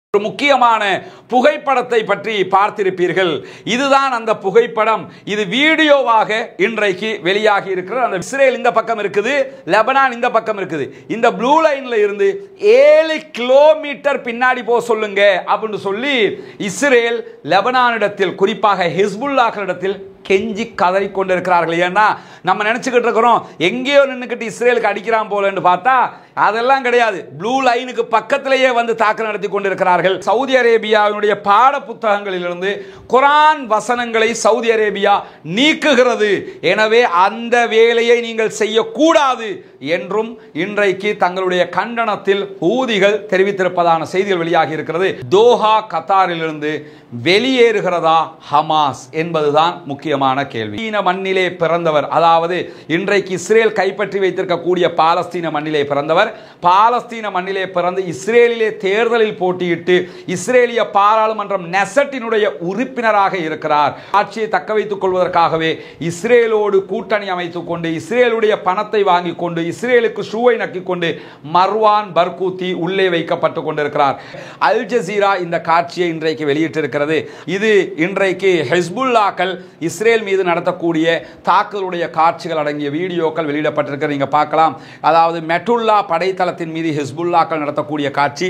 ஒரு முக்கியமான புகைப்படத்தை பற்றி பார்த்திருப்பீர்கள் இதுதான் அந்த புகைப்படம் இது வீடியோவாக இன்றைக்கு வெளியாகி இருக்கிறது அந்த இஸ்ரேல் இந்த பக்கம் இருக்குது லெபனான் இந்த பக்கம் இருக்குது இந்த ப்ளூ லைன்ல இருந்து ஏழு கிலோமீட்டர் பின்னாடி போக சொல்லுங்க அப்படின்னு சொல்லி இஸ்ரேல் லெபனானிடத்தில் குறிப்பாக ஹிஸ்புல்லாக்களிடத்தில் கெஞ்சி கதறி கொண்டிருக்கிறார்கள் ஏன்னா நம்ம நினச்சிக்கிட்டு இருக்கிறோம் எங்கேயோ நின்றுக்கிட்டு இஸ்ரேலுக்கு அடிக்கிறான் போலன்னு பார்த்தா அதெல்லாம் கிடையாது ப்ளூ லைனுக்கு பக்கத்திலேயே வந்து தாக்குதல் நடத்தி கொண்டிருக்கிறார்கள் சவுதி அரேபியாவினுடைய பாட புத்தகங்களிலிருந்து குரான் வசனங்களை சவுதி அரேபியா நீக்குகிறது எனவே அந்த வேலையை நீங்கள் செய்யக்கூடாது என்றும் இன்றைக்கு தங்களுடைய கண்டனத்தில் ஊதிகள் தெரிவித்திருப்பதான செய்திகள் வெளியாகி இருக்கிறது தோஹா கத்தாரிலிருந்து வெளியேறுகிறதா ஹமாஸ் என்பதுதான் முக்கியமான கேள்வி சீன மண்ணிலே பிறந்தவர் அதாவது இன்றைக்கு இஸ்ரேல் கைப்பற்றி வைத்திருக்கக்கூடிய பாலஸ்தீன மண்ணிலே பிறந்தவர் பாலஸ்தீன மண்ணிலே பிறந்து இஸ்ரேலிலே தேர்தலில் போட்டியிட்டு இஸ்ரேலிய பாராளுமன்றம் நெசட்டினுடைய உறுப்பினராக இருக்கிறார் ஆட்சியை தக்க வைத்துக் கொள்வதற்காகவே இஸ்ரேலோடு கூட்டணி அமைத்துக் கொண்டு இஸ்ரேலுடைய பணத்தை வாங்கி கொண்டு இஸ்ரேலுக்கு ஷூவை நக்கிக் கொண்டு மர்வான் பர்கூத்தி உள்ளே வைக்கப்பட்டு கொண்டிருக்கிறார் அல் ஜசீரா இந்த காட்சியை இன்றைக்கு வெளியிட்டிருக்கிறது இது இன்றைக்கு ஹெஸ்புல்லாக்கள் இஸ்ரேல் மீது நடத்தக்கூடிய தாக்குதலுடைய காட்சிகள் அடங்கிய வீடியோக்கள் வெளியிடப்பட்டிருக்கிறது நீங்க பார்க்கலாம் அதாவது மெட்டுல்லா படைத்தளத்தின் மீது ஹெஸ்புல்லாக்கள் நடத்தக்கூடிய காட்சி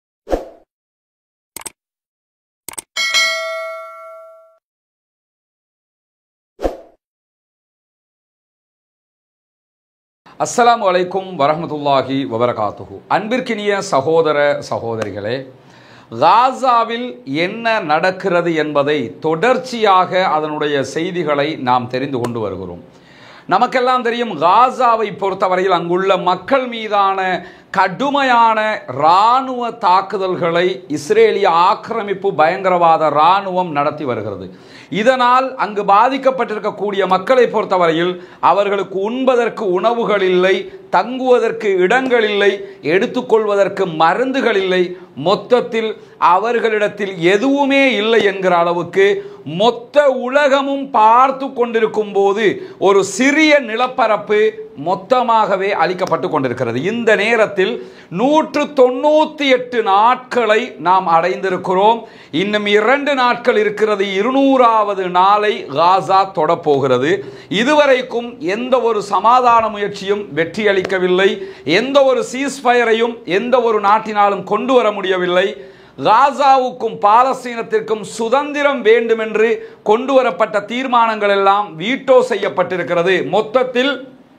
அஸ்ஸலாமு அலைக்கும் வரஹ்மத்துல்லாஹி வபரகாத்துஹு அன்பிற்கினிய சகோதர சகோதரிகளே காசாவில் என்ன நடக்கிறது என்பதை தொடர்ச்சியாக அதனுடைய செய்திகளை நாம் தெரிந்து கொண்டு வருகிறோம் நமக்கெல்லாம் தெரியும் காசாவை பொறுத்தவரையில் அங்குள்ள மக்கள் மீதான கடுமையான இராணுவ தாக்குதல்களை இஸ்ரேலிய ஆக்கிரமிப்பு பயங்கரவாத இராணுவம் நடத்தி வருகிறது இதனால் அங்கு பாதிக்கப்பட்டிருக்கக்கூடிய மக்களை பொறுத்தவரையில் அவர்களுக்கு உண்பதற்கு உணவுகள் இல்லை தங்குவதற்கு இடங்கள் இல்லை எடுத்துக்கொள்வதற்கு மருந்துகள் இல்லை மொத்தத்தில் அவர்களிடத்தில் எதுவுமே இல்லை என்கிற அளவுக்கு மொத்த உலகமும் பார்த்து கொண்டிருக்கும் போது ஒரு சிறிய நிலப்பரப்பு மொத்தமாகவே அளிக்கப்பட்டு கொண்டிருக்கிறது இந்த நேரத்தில் நூற்று தொண்ணூத்தி எட்டு நாட்களை நாம் அடைந்திருக்கிறோம் இன்னும் இரண்டு நாட்கள் இருக்கிறது இருநூறாவது நாளை காசா தொடப்போகிறது இதுவரைக்கும் எந்த ஒரு சமாதான முயற்சியும் வெற்றி அளிக்கவில்லை எந்த ஒரு சீஸ்பயரையும் எந்த ஒரு நாட்டினாலும் கொண்டு வர முடியவில்லை காசாவுக்கும் பாலஸ்தீனத்திற்கும் சுதந்திரம் வேண்டுமென்று கொண்டு வரப்பட்ட தீர்மானங்கள் எல்லாம் வீட்டோ செய்யப்பட்டிருக்கிறது மொத்தத்தில்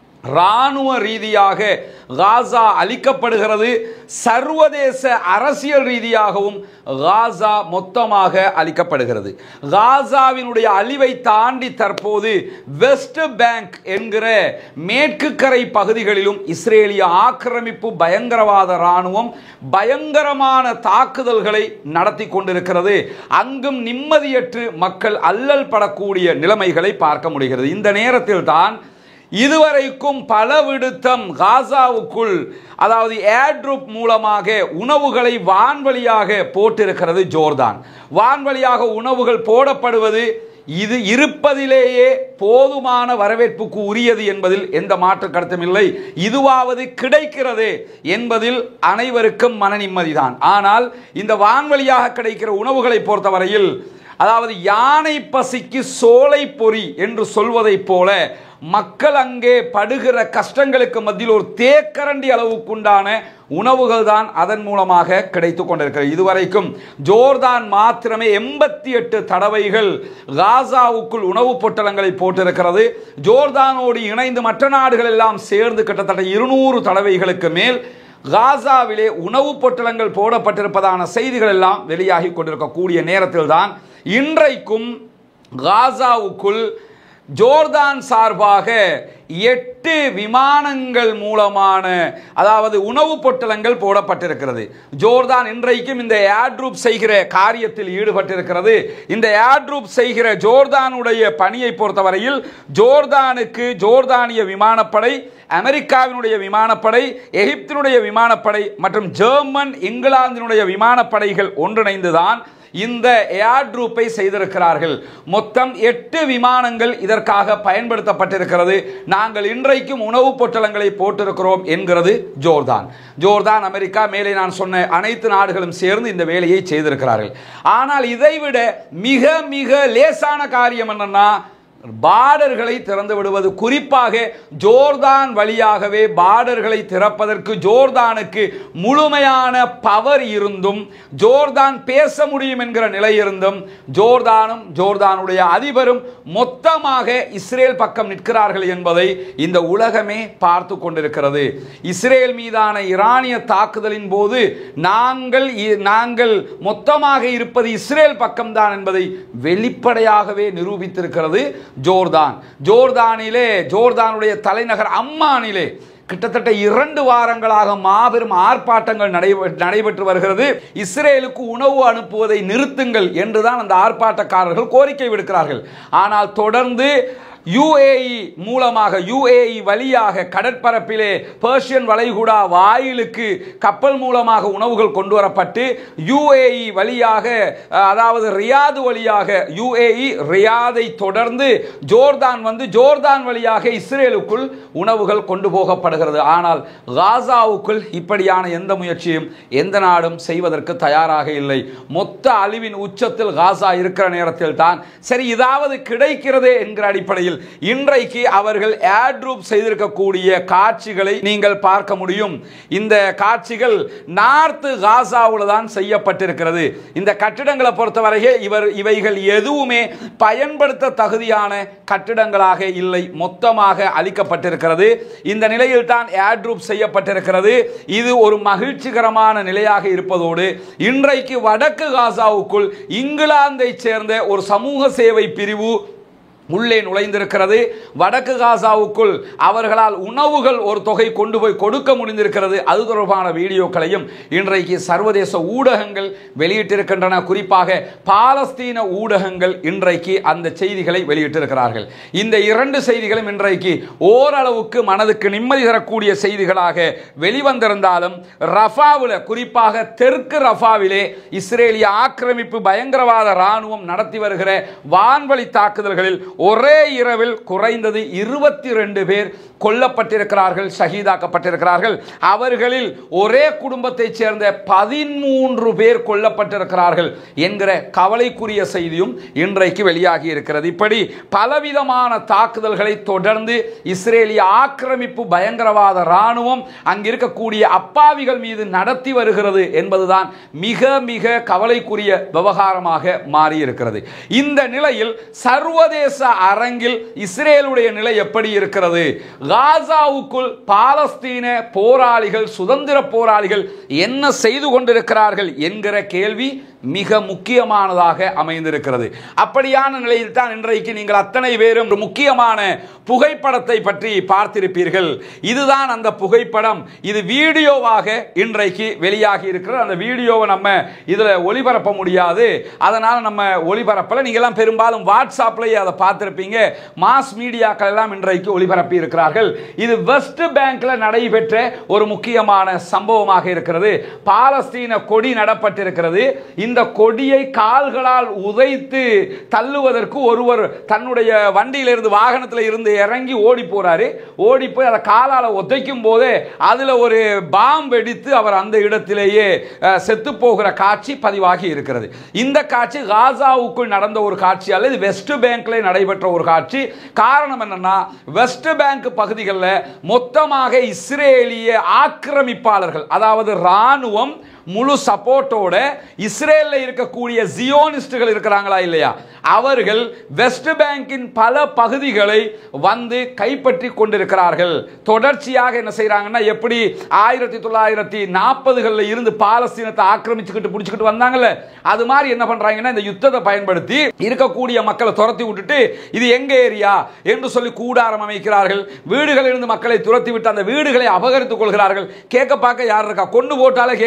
இராணுவ ரீதியாக காசா அளிக்கப்படுகிறது சர்வதேச அரசியல் ரீதியாகவும் காசா மொத்தமாக அளிக்கப்படுகிறது காசாவினுடைய அழிவை தாண்டி தற்போது வெஸ்ட் பேங்க் என்கிற மேற்கு கரை பகுதிகளிலும் இஸ்ரேலிய ஆக்கிரமிப்பு பயங்கரவாத இராணுவம் பயங்கரமான தாக்குதல்களை நடத்தி கொண்டிருக்கிறது அங்கும் நிம்மதியற்று மக்கள் அல்லல் படக்கூடிய நிலைமைகளை பார்க்க முடிகிறது இந்த நேரத்தில் தான் இதுவரைக்கும் பல விடுத்தம் காசாவுக்குள் அதாவது ஏர்ட்ரூப் மூலமாக உணவுகளை வான்வழியாக போட்டிருக்கிறது ஜோர்தான் வான்வழியாக உணவுகள் போடப்படுவது இது இருப்பதிலேயே போதுமான வரவேற்புக்கு உரியது என்பதில் எந்த மாற்று கருத்தும் இல்லை இதுவாவது கிடைக்கிறது என்பதில் அனைவருக்கும் மன நிம்மதிதான் ஆனால் இந்த வான்வழியாக கிடைக்கிற உணவுகளை பொறுத்தவரையில் அதாவது யானை பசிக்கு சோலை பொறி என்று சொல்வதைப் போல மக்கள் அங்கே படுகிற கஷ்டங்களுக்கு மத்தியில் ஒரு தேக்கரண்டி அளவுக்குண்டான உணவுகள் தான் அதன் மூலமாக கிடைத்து கொண்டிருக்கிறது இதுவரைக்கும் ஜோர்தான் மாத்திரமே எண்பத்தி எட்டு தடவைகள் காசாவுக்குள் உணவுப் பொட்டலங்களை போட்டிருக்கிறது ஜோர்தானோடு இணைந்து மற்ற நாடுகள் எல்லாம் சேர்ந்து கிட்டத்தட்ட இருநூறு தடவைகளுக்கு மேல் காசாவிலே உணவுப் பொட்டலங்கள் போடப்பட்டிருப்பதான செய்திகள் எல்லாம் வெளியாகி கொண்டிருக்கக்கூடிய நேரத்தில் தான் இன்றைக்கும் காசாவுக்குள் ஜோர்தான் சார்பாக எட்டு விமானங்கள் மூலமான அதாவது உணவுப் பொட்டலங்கள் போடப்பட்டிருக்கிறது ஜோர்தான் இன்றைக்கும் இந்த ஏர்ட்ரூப் செய்கிற காரியத்தில் ஈடுபட்டிருக்கிறது இந்த ஏர்ட்ரூப் செய்கிற ஜோர்தானுடைய பணியை பொறுத்தவரையில் ஜோர்தானுக்கு ஜோர்தானிய விமானப்படை அமெரிக்காவினுடைய விமானப்படை எகிப்தினுடைய விமானப்படை மற்றும் ஜெர்மன் இங்கிலாந்தினுடைய விமானப்படைகள் ஒன்றிணைந்துதான் இந்த ஏர் ட்ரூப்பை செய்திருக்கிறார்கள் மொத்தம் எட்டு விமானங்கள் இதற்காக பயன்படுத்தப்பட்டிருக்கிறது நாங்கள் இன்றைக்கும் உணவுப் பொட்டலங்களை போட்டிருக்கிறோம் என்கிறது ஜோர்தான் ஜோர்தான் அமெரிக்கா மேலே நான் சொன்ன அனைத்து நாடுகளும் சேர்ந்து இந்த வேலையை செய்திருக்கிறார்கள் ஆனால் இதைவிட மிக மிக லேசான காரியம் என்னன்னா பார்டர்களை திறந்து விடுவது குறிப்பாக ஜோர்தான் வழியாகவே பார்டர்களை திறப்பதற்கு ஜோர்தானுக்கு முழுமையான பவர் இருந்தும் ஜோர்தான் பேச முடியும் என்கிற நிலை இருந்தும் ஜோர்தானும் ஜோர்தானுடைய அதிபரும் மொத்தமாக இஸ்ரேல் பக்கம் நிற்கிறார்கள் என்பதை இந்த உலகமே பார்த்து கொண்டிருக்கிறது இஸ்ரேல் மீதான ஈரானிய தாக்குதலின் போது நாங்கள் இ- நாங்கள் மொத்தமாக இருப்பது இஸ்ரேல் பக்கம்தான் என்பதை வெளிப்படையாகவே நிரூபித்திருக்கிறது ஜோர்தான் ஜோர்தானிலே ஜோர்தானுடைய தலைநகர் அம்மானிலே கிட்டத்தட்ட இரண்டு வாரங்களாக மாபெரும் ஆர்ப்பாட்டங்கள் நடைபெ- நடைபெற்று வருகிறது இஸ்ரேலுக்கு உணவு அனுப்புவதை நிறுத்துங்கள் என்றுதான் அந்த ஆர்ப்பாட்டக்காரர்கள் கோரிக்கை விடுக்கிறார்கள் ஆனால் தொடர்ந்து யுஏஇ மூலமாக யுஏஇ வழியாக கடற்பரப்பிலே பெர்ஷியன் வளைகுடா வாயிலுக்கு கப்பல் மூலமாக உணவுகள் கொண்டு வரப்பட்டு யுஏஇ வழியாக அஹ், அதாவது ரியாது வழியாக யுஏஇ ரியாதை தொடர்ந்து ஜோர்தான் வந்து ஜோர்தான் வழியாக இஸ்ரேலுக்குள் உணவுகள் கொண்டு போகப்படுகிறது ஆனால் காசாவுக்குள் இப்படியான எந்த முயற்சியும் எந்த நாடும் செய்வதற்கு தயாராக இல்லை மொத்த அழிவின் உச்சத்தில் காசா இருக்கிற நேரத்தில் தான் சரி இதாவது கிடைக்கிறதே என்கிற அடிப்படையில் இன்றைக்கு அவர்கள் ஏர்ட்ரூப் செய்திருக்கக்கூடிய காட்சிகளை நீங்கள் பார்க்க முடியும் இந்த காட்சிகள் நார்த்து காசாவில் தான் செய்யப்பட்டிருக்கிறது இந்த கட்டிடங்களை பொறுத்தவரையே இவர் இவைகள் எதுவுமே பயன்படுத்த தகுதியான கட்டிடங்களாக இல்லை மொத்தமாக அளிக்கப்பட்டிருக்கிறது இந்த நிலையில் தான் ஏர்ட்ரூப் செய்யப்பட்டிருக்கிறது இது ஒரு மகிழ்ச்சிகரமான நிலையாக இருப்பதோடு இன்றைக்கு வடக்கு காசாவுக்குள் இங்கிலாந்தை சேர்ந்த ஒரு சமூக சேவை பிரிவு உள்ளே நுழைந்திருக்கிறது வடக்கு காசாவுக்குள் அவர்களால் உணவுகள் ஒரு தொகை கொண்டு போய் கொடுக்க முடிந்திருக்கிறது அது தொடர்பான வீடியோக்களையும் இன்றைக்கு சர்வதேச ஊடகங்கள் வெளியிட்டிருக்கின்றன குறிப்பாக பாலஸ்தீன ஊடகங்கள் இன்றைக்கு அந்த செய்திகளை வெளியிட்டிருக்கிறார்கள் இந்த இரண்டு செய்திகளும் இன்றைக்கு ஓரளவுக்கு மனதுக்கு நிம்மதி தரக்கூடிய செய்திகளாக வெளிவந்திருந்தாலும் ரஃபாவில் குறிப்பாக தெற்கு ரஃபாவிலே இஸ்ரேலிய ஆக்கிரமிப்பு பயங்கரவாத ராணுவம் நடத்தி வருகிற வான்வழி தாக்குதல்களில் ஒரே இரவில் குறைந்தது இருபத்தி ரெண்டு பேர் கொல்லப்பட்டிருக்கிறார்கள் ஷஹீதாக்கப்பட்டிருக்கிறார்கள் அவர்களில் ஒரே குடும்பத்தைச் சேர்ந்த பதிமூன்று பேர் கொல்லப்பட்டிருக்கிறார்கள் என்கிற கவலைக்குரிய செய்தியும் இன்றைக்கு வெளியாகி இருக்கிறது இப்படி பலவிதமான தாக்குதல்களை தொடர்ந்து இஸ்ரேலிய ஆக்கிரமிப்பு பயங்கரவாத ராணுவம் அங்கிருக்கக்கூடிய அப்பாவிகள் மீது நடத்தி வருகிறது என்பதுதான் மிக மிக கவலைக்குரிய விவகாரமாக மாறியிருக்கிறது இந்த நிலையில் சர்வதேச அரங்கில் இஸ்ரேலுடைய நிலை எப்படி இருக்கிறது காசாவுக்குள் பாலஸ்தீன போராளிகள் சுதந்திர போராளிகள் என்ன செய்து கொண்டிருக்கிறார்கள் என்கிற கேள்வி மிக முக்கியமானதாக அமைந்திருக்கிறது அப்படியான நிலையில் தான் இன்றைக்கு நீங்கள் அத்தனை பேரும் ஒரு முக்கியமான புகைப்படத்தை பற்றி பார்த்திருப்பீர்கள் இதுதான் அந்த புகைப்படம் இது வீடியோவாக இன்றைக்கு வெளியாகி இருக்கிறது அந்த வீடியோவை நம்ம இதில் ஒளிபரப்ப முடியாது அதனால் நம்ம ஒளிபரப்பல நீங்கள்லாம் பெரும்பாலும் வாட்ஸ்அப்லேயே அதை பார்த்துருப்பீங்க மாஸ் மீடியாக்கள் எல்லாம் இன்றைக்கு ஒளிபரப்பி இருக்கிறார்கள் இது வெஸ்ட் பேங்க்ல நடைபெற்ற ஒரு முக்கியமான சம்பவமாக இருக்கிறது பாலஸ்தீன கொடி நடப்பட்டிருக்கிறது இந்த கொடியை கால்களால் உதைத்து தள்ளுவதற்கு ஒருவர் தன்னுடைய வண்டியிலிருந்து வாகனத்தில் இருந்து இறங்கி ஓடி போறாரு ஓடி போய் அதை காலால் உதைக்கும் போதே அதில் ஒரு பாம் வெடித்து அவர் அந்த இடத்திலேயே அஹ், செத்து போகிற காட்சி பதிவாகி இருக்கிறது இந்த காட்சி காசாவுக்குள் நடந்த ஒரு காட்சி அல்ல இது வெஸ்ட் பேங்க்ல நடைபெற்ற ஒரு காட்சி காரணம் என்னன்னா வெஸ்ட் பேங்க் பகுதிகளில் மொத்தமாக இஸ்ரேலிய ஆக்கிரமிப்பாளர்கள் அதாவது ராணுவம் முழு சப்போர்ட்டோட இஸ்ரேலில் இருக்கக்கூடிய ஜியோனிஸ்டுகள் இருக்கிறாங்களா இல்லையா அவர்கள் வெஸ்ட் பேங்கின் பல பகுதிகளை வந்து கைப்பற்றி கொண்டிருக்கிறார்கள் தொடர்ச்சியாக என்ன செய்றாங்கன்னா எப்படி ஆயிரத்தி தொள்ளாயிரத்தி நாற்பதுகளில் இருந்து பாலஸ்தீனத்தை ஆக்கிரமிச்சுக்கிட்டு பிடிச்சிக்கிட்டு வந்தாங்கல்ல அது மாதிரி என்ன பண்றாங்கன்னா இந்த யுத்தத்தை பயன்படுத்தி இருக்கக்கூடிய மக்களை துரத்தி விட்டுட்டு இது எங்க ஏரியா என்று சொல்லி கூடாரம் அமைக்கிறார்கள் வீடுகளில் இருந்து மக்களை துரத்தி விட்டு அந்த வீடுகளை அபகரித்துக் கொள்கிறார்கள் கேட்க பார்க்க யார் இருக்கா கொண்டு போட்டாலே கேட்கறதுக்கு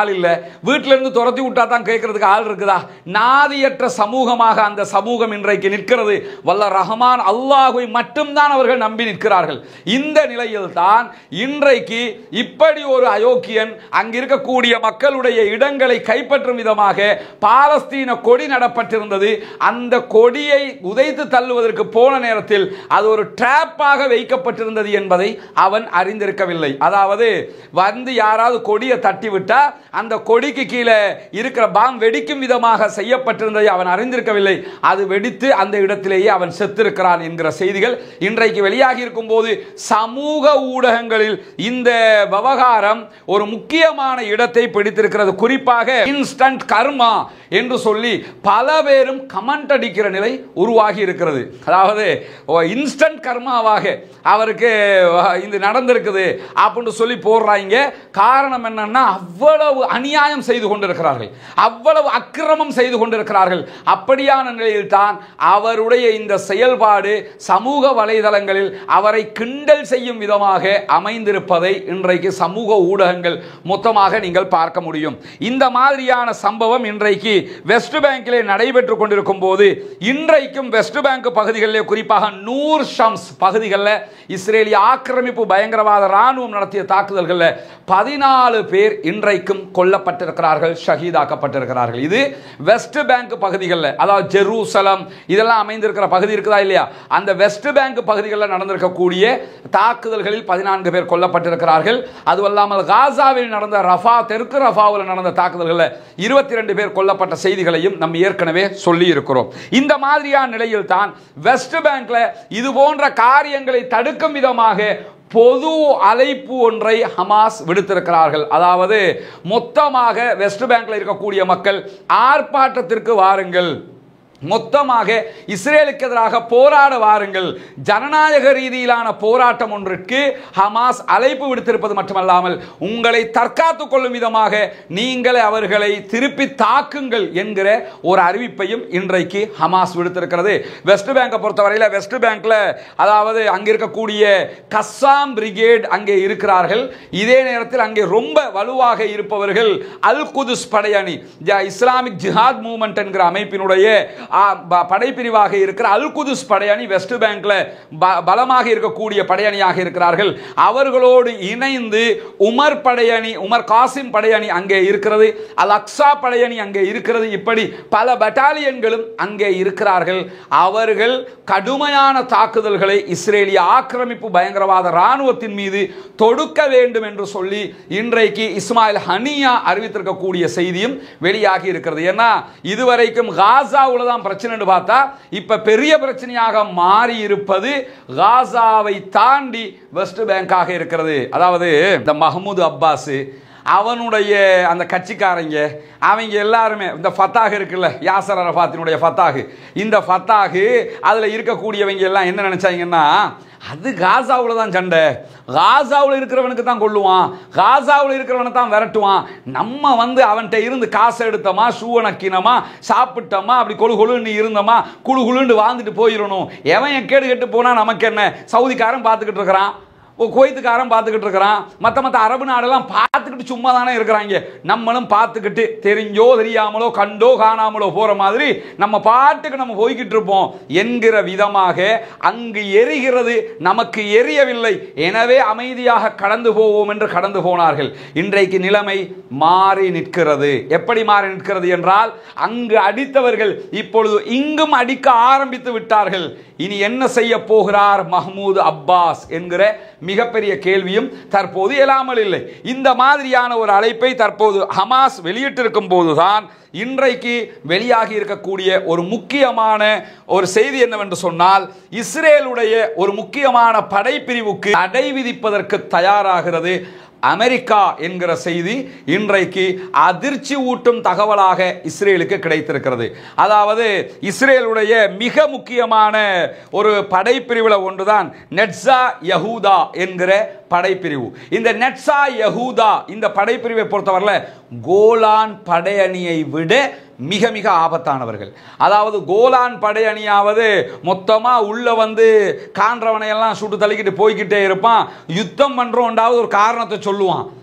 ஆள் இல்லை வீட்டில இருந்து துரத்தி விட்டா தான் கேட்கறதுக்கு ஆள் இருக்குதா நாதியற்ற சமூகமாக அந்த சமூகம் இன்றைக்கு நிற்கிறது வல்ல ரஹமான் அல்லாஹுவை மட்டும்தான் அவர்கள் நம்பி நிற்கிறார்கள் இந்த நிலையில் தான் இன்றைக்கு இப்படி ஒரு அயோக்கியன் அங்கு இருக்கக்கூடிய மக்களுடைய இடங்களை கைப்பற்றும் விதமாக பாலஸ்தீன கொடி நடப்பட்டிருந்தது அந்த கொடியை உதைத்து தள்ளுவதற்கு போன நேரத்தில் அது ஒரு டிராப்பாக வைக்கப்பட்டிருந்தது என்பதை அவன் அறிந்திருக்கவில்லை அதாவது வந்து யாராவது கொடியை தட்டி விட்டா அந்த கொடிக்கு கீழே இருக்கிற பாம் வெடிக்கும் விதமாக செய்யப்பட்டிருந்ததை அவன் அறிந்திருக்கவில்லை அது வெடித்து அந்த இடத்திலேயே அவன் செத்திருக்கிறான் என்கிற செய்திகள் இன்றைக்கு வெளியாகி இருக்கும் போது சமூக ஊடகங்களில் இந்த விவகாரம் ஒரு முக்கியமான இடத்தை பிடித்திருக்கிறது குறிப்பாக இன்ஸ்டன்ட் கர்மா என்று சொல்லி பல பேரும் கமெண்ட் அடிக்கிற நிலை உருவாகி இருக்கிறது அதாவது இன்ஸ்டன்ட் கர்மாவாக அவருக்கு அஹ், இது நடந்திருக்குது அப்படின்னு சொல்லி போடுறாங்க காரணம் என்னன்னா அவ்வளவு அநியாயம் செய்து கொண்டிருக்கிறார்கள் அவ்வளவு அக்கிரமம் செய்து கொண்டிருக்கிறார்கள் அப்படியான நிலையில் தான் அவருடைய இந்த செயல்பாடு சமூக வலைதளங்களில் அவரை கிண்டல் செய்யும் விதமாக அமைந்திருப்பதை இன்றைக்கு சமூக ஊடகங்கள் மொத்தமாக நீங்கள் பார்க்க முடியும் இந்த மாதிரியான சம்பவம் இன்றைக்கு வெஸ்ட் பேங்கிலே நடைபெற்று கொண்டிருக்கும் போது இன்றைக்கும் வெஸ்ட் பேங்க் பகுதிகளிலே குறிப்பாக நூர் ஷம்ஸ் பகுதிகளில் இஸ்ரேலிய ஆக்கிரமிப்பு பயங்கரவாத ராணுவம் நடத்திய தாக்குதல்களில் பதினாலு பேர் இன்றைக்கும் கொல்லப்பட்டிருக்கிறார்கள் ஷஹீதாக்கப்பட்டிருக்கிறார்கள் இது வெஸ்ட் பேங்க் பகுதிகளில் அதாவது ஜெருசலம் இதெல்லாம் அமைந்திருக்கிற பகுதி இருக்குதா இல்லையா அந்த வெஸ்ட் பேங்க் பகுதிகளில் நடந்திருக்கக்கூடிய தாக்குதல்களில் பதினான்கு பேர் கொல்லப்பட்டிருக்கிறார்கள் அதுவல்லாமல் காசாவில் நடந்த ரஃபா தெற்கு ரஃபாவில் நடந்த தாக்குதல்களில் இருபத்தி ரெண்டு பேர் கொல்லப்பட்ட செய்திகளையும் நம்ம ஏற்கனவே சொல்லி இருக்கிறோம் இந்த மாதிரியான நிலையில் தான் வெஸ்ட் பேங்க்ல இது போன்ற காரியங்களை தடுக்கும் விதமாக பொது அழைப்பு ஒன்றை ஹமாஸ் விடுத்திருக்கிறார்கள் அதாவது மொத்தமாக வெஸ்ட் பேங்க்ல இருக்கக்கூடிய மக்கள் ஆர்ப்பாட்டத்திற்கு வாருங்கள் மொத்தமாக இஸ்ரேலுக்கு எதிராக போராட வாருங்கள் ஜனநாயக ரீதியிலான போராட்டம் ஒன்றிற்கு ஹமாஸ் அழைப்பு விடுத்திருப்பது மட்டுமல்லாமல் உங்களை தற்காத்துக் கொள்ளும் விதமாக நீங்கள் அவர்களை திருப்பி தாக்குங்கள் என்கிற ஒரு அறிவிப்பையும் இன்றைக்கு ஹமாஸ் விடுத்திருக்கிறது வெஸ்ட் பேங்கை பொறுத்தவரையில் வெஸ்ட் பேங்க்ல அதாவது அங்கே இருக்கக்கூடிய கஸ்ஸாம் பிரிகேட் அங்கே இருக்கிறார்கள் இதே நேரத்தில் அங்கே ரொம்ப வலுவாக இருப்பவர்கள் அல் குதுஸ் படையணி ஜ- இஸ்லாமிக் ஜிஹாத் மூவ்மெண்ட் என்கிற அமைப்பினுடைய ஆ, ப- படைப்பிரிவாக இருக்கிற அல் குதுஸ் படையணி வெஸ்ட் பேங்க்ல ப- பலமாக இருக்கக்கூடிய படையணியாக இருக்கிறார்கள் அவர்களோடு இணைந்து உமர் படையணி உமர் காசிம் படையணி அங்கே இருக்கிறது அல் அக்ஸா படையணி அங்கே இருக்கிறது இப்படி பல பட்டாலியன்களும் அங்கே இருக்கிறார்கள் அவர்கள் கடுமையான தாக்குதல்களை இஸ்ரேலிய ஆக்கிரமிப்பு பயங்கரவாத ராணுவத்தின் மீது தொடுக்க வேண்டும் என்று சொல்லி இன்றைக்கு இஸ்மாயில் ஹனியா அறிவித்திருக்கக்கூடிய செய்தியும் வெளியாகி இருக்கிறது ஏன்னா இதுவரைக்கும் காசாவுல தான் பிரச்சனைன்னு பார்த்தா இப்ப பெரிய பிரச்சனையாக மாறி இருப்பது காசாவை தாண்டி வெஸ்ட் பேங்காக இருக்கிறது அதாவது இந்த மஹமூது அப்பாஸ் அவனுடைய அந்த கட்சிக்காரங்க அவங்க எல்லாருமே இந்த ஃபத்தாக இருக்குல்ல யாசர் அரஃபாத்தினுடைய ஃபத்தாக இந்த ஃபத்தாக அதில் இருக்கக்கூடியவங்க எல்லாம் என்ன நினைச்சாங்கன்னா அது காசாவில் தான் சண்டை காசாவில் இருக்கிறவனுக்கு தான் கொள்ளுவான் காசாவில் இருக்கிறவனை தான் விரட்டுவான் நம்ம வந்து அவன்கிட்ட இருந்து காசை எடுத்தோமா ஷூவை நக்கினோமா சாப்பிட்டோமா அப்படி கொழு கொழுன்னு இருந்தோமா குழு குழுன்னு வாழ்ந்துட்டு போயிடணும் எவன் என் கேடு கெட்டு போனா நமக்கு என்ன சவுதிக்காரன் பார்த்துக்கிட்டு இருக்கிறான் ஓ குவைத்துக்காரன் பார்த்துக்கிட்டு இருக்கிறான் மற்ற மற்ற அரபு நாடெல்லாம் பார்த்துக்கிட்டு சும்மா தானே இருக்கிறாங்க நம்மளும் பார்த்துக்கிட்டு தெரிஞ்சோ தெரியாமலோ கண்டோ காணாமலோ போற மாதிரி நம்ம பாட்டுக்கு நம்ம போய்கிட்டு இருப்போம் என்கிற விதமாக அங்கு எரிகிறது நமக்கு எரியவில்லை எனவே அமைதியாக கடந்து போவோம் என்று கடந்து போனார்கள் இன்றைக்கு நிலைமை மாறி நிற்கிறது எப்படி மாறி நிற்கிறது என்றால் அங்கு அடித்தவர்கள் இப்பொழுது இங்கும் அடிக்க ஆரம்பித்து விட்டார்கள் இனி என்ன செய்ய போகிறார் மஹ்மூது அப்பாஸ் என்கிற மிகப்பெரிய கேள்வியும் தற்போது எழாமல் இல்லை இந்த மாதிரியான ஒரு அழைப்பை தற்போது ஹமாஸ் வெளியிட்டிருக்கும் போதுதான் இன்றைக்கு வெளியாகி இருக்கக்கூடிய ஒரு முக்கியமான ஒரு செய்தி என்னவென்று சொன்னால் இஸ்ரேலுடைய ஒரு முக்கியமான படைப்பிரிவுக்கு தடை விதிப்பதற்கு தயாராகிறது அமெரிக்கா என்கிற செய்தி இன்றைக்கு அதிர்ச்சி ஊட்டும் தகவலாக இஸ்ரேலுக்கு கிடைத்திருக்கிறது அதாவது இஸ்ரேலுடைய மிக முக்கியமான ஒரு படைப்பிரிவில் ஒன்றுதான் நெட்ஸா யஹூதா என்கிற படைப்பிரிவு இந்த நெட்ஸா யஹூதா இந்த படைப்பிரிவை பொறுத்தவரையில் கோலான் படையணியை விட மிக மிக ஆபத்தானவர்கள் அதாவது கோலான் படையணியாவது மொத்தமா உள்ள வந்து காண்றவனை எல்லாம் சுட்டு தள்ளிக்கிட்டு போய்கிட்டே இருப்பான் யுத்தம் பண்றோம்டாவது ஒரு காரணத்தை சொல்லுவான்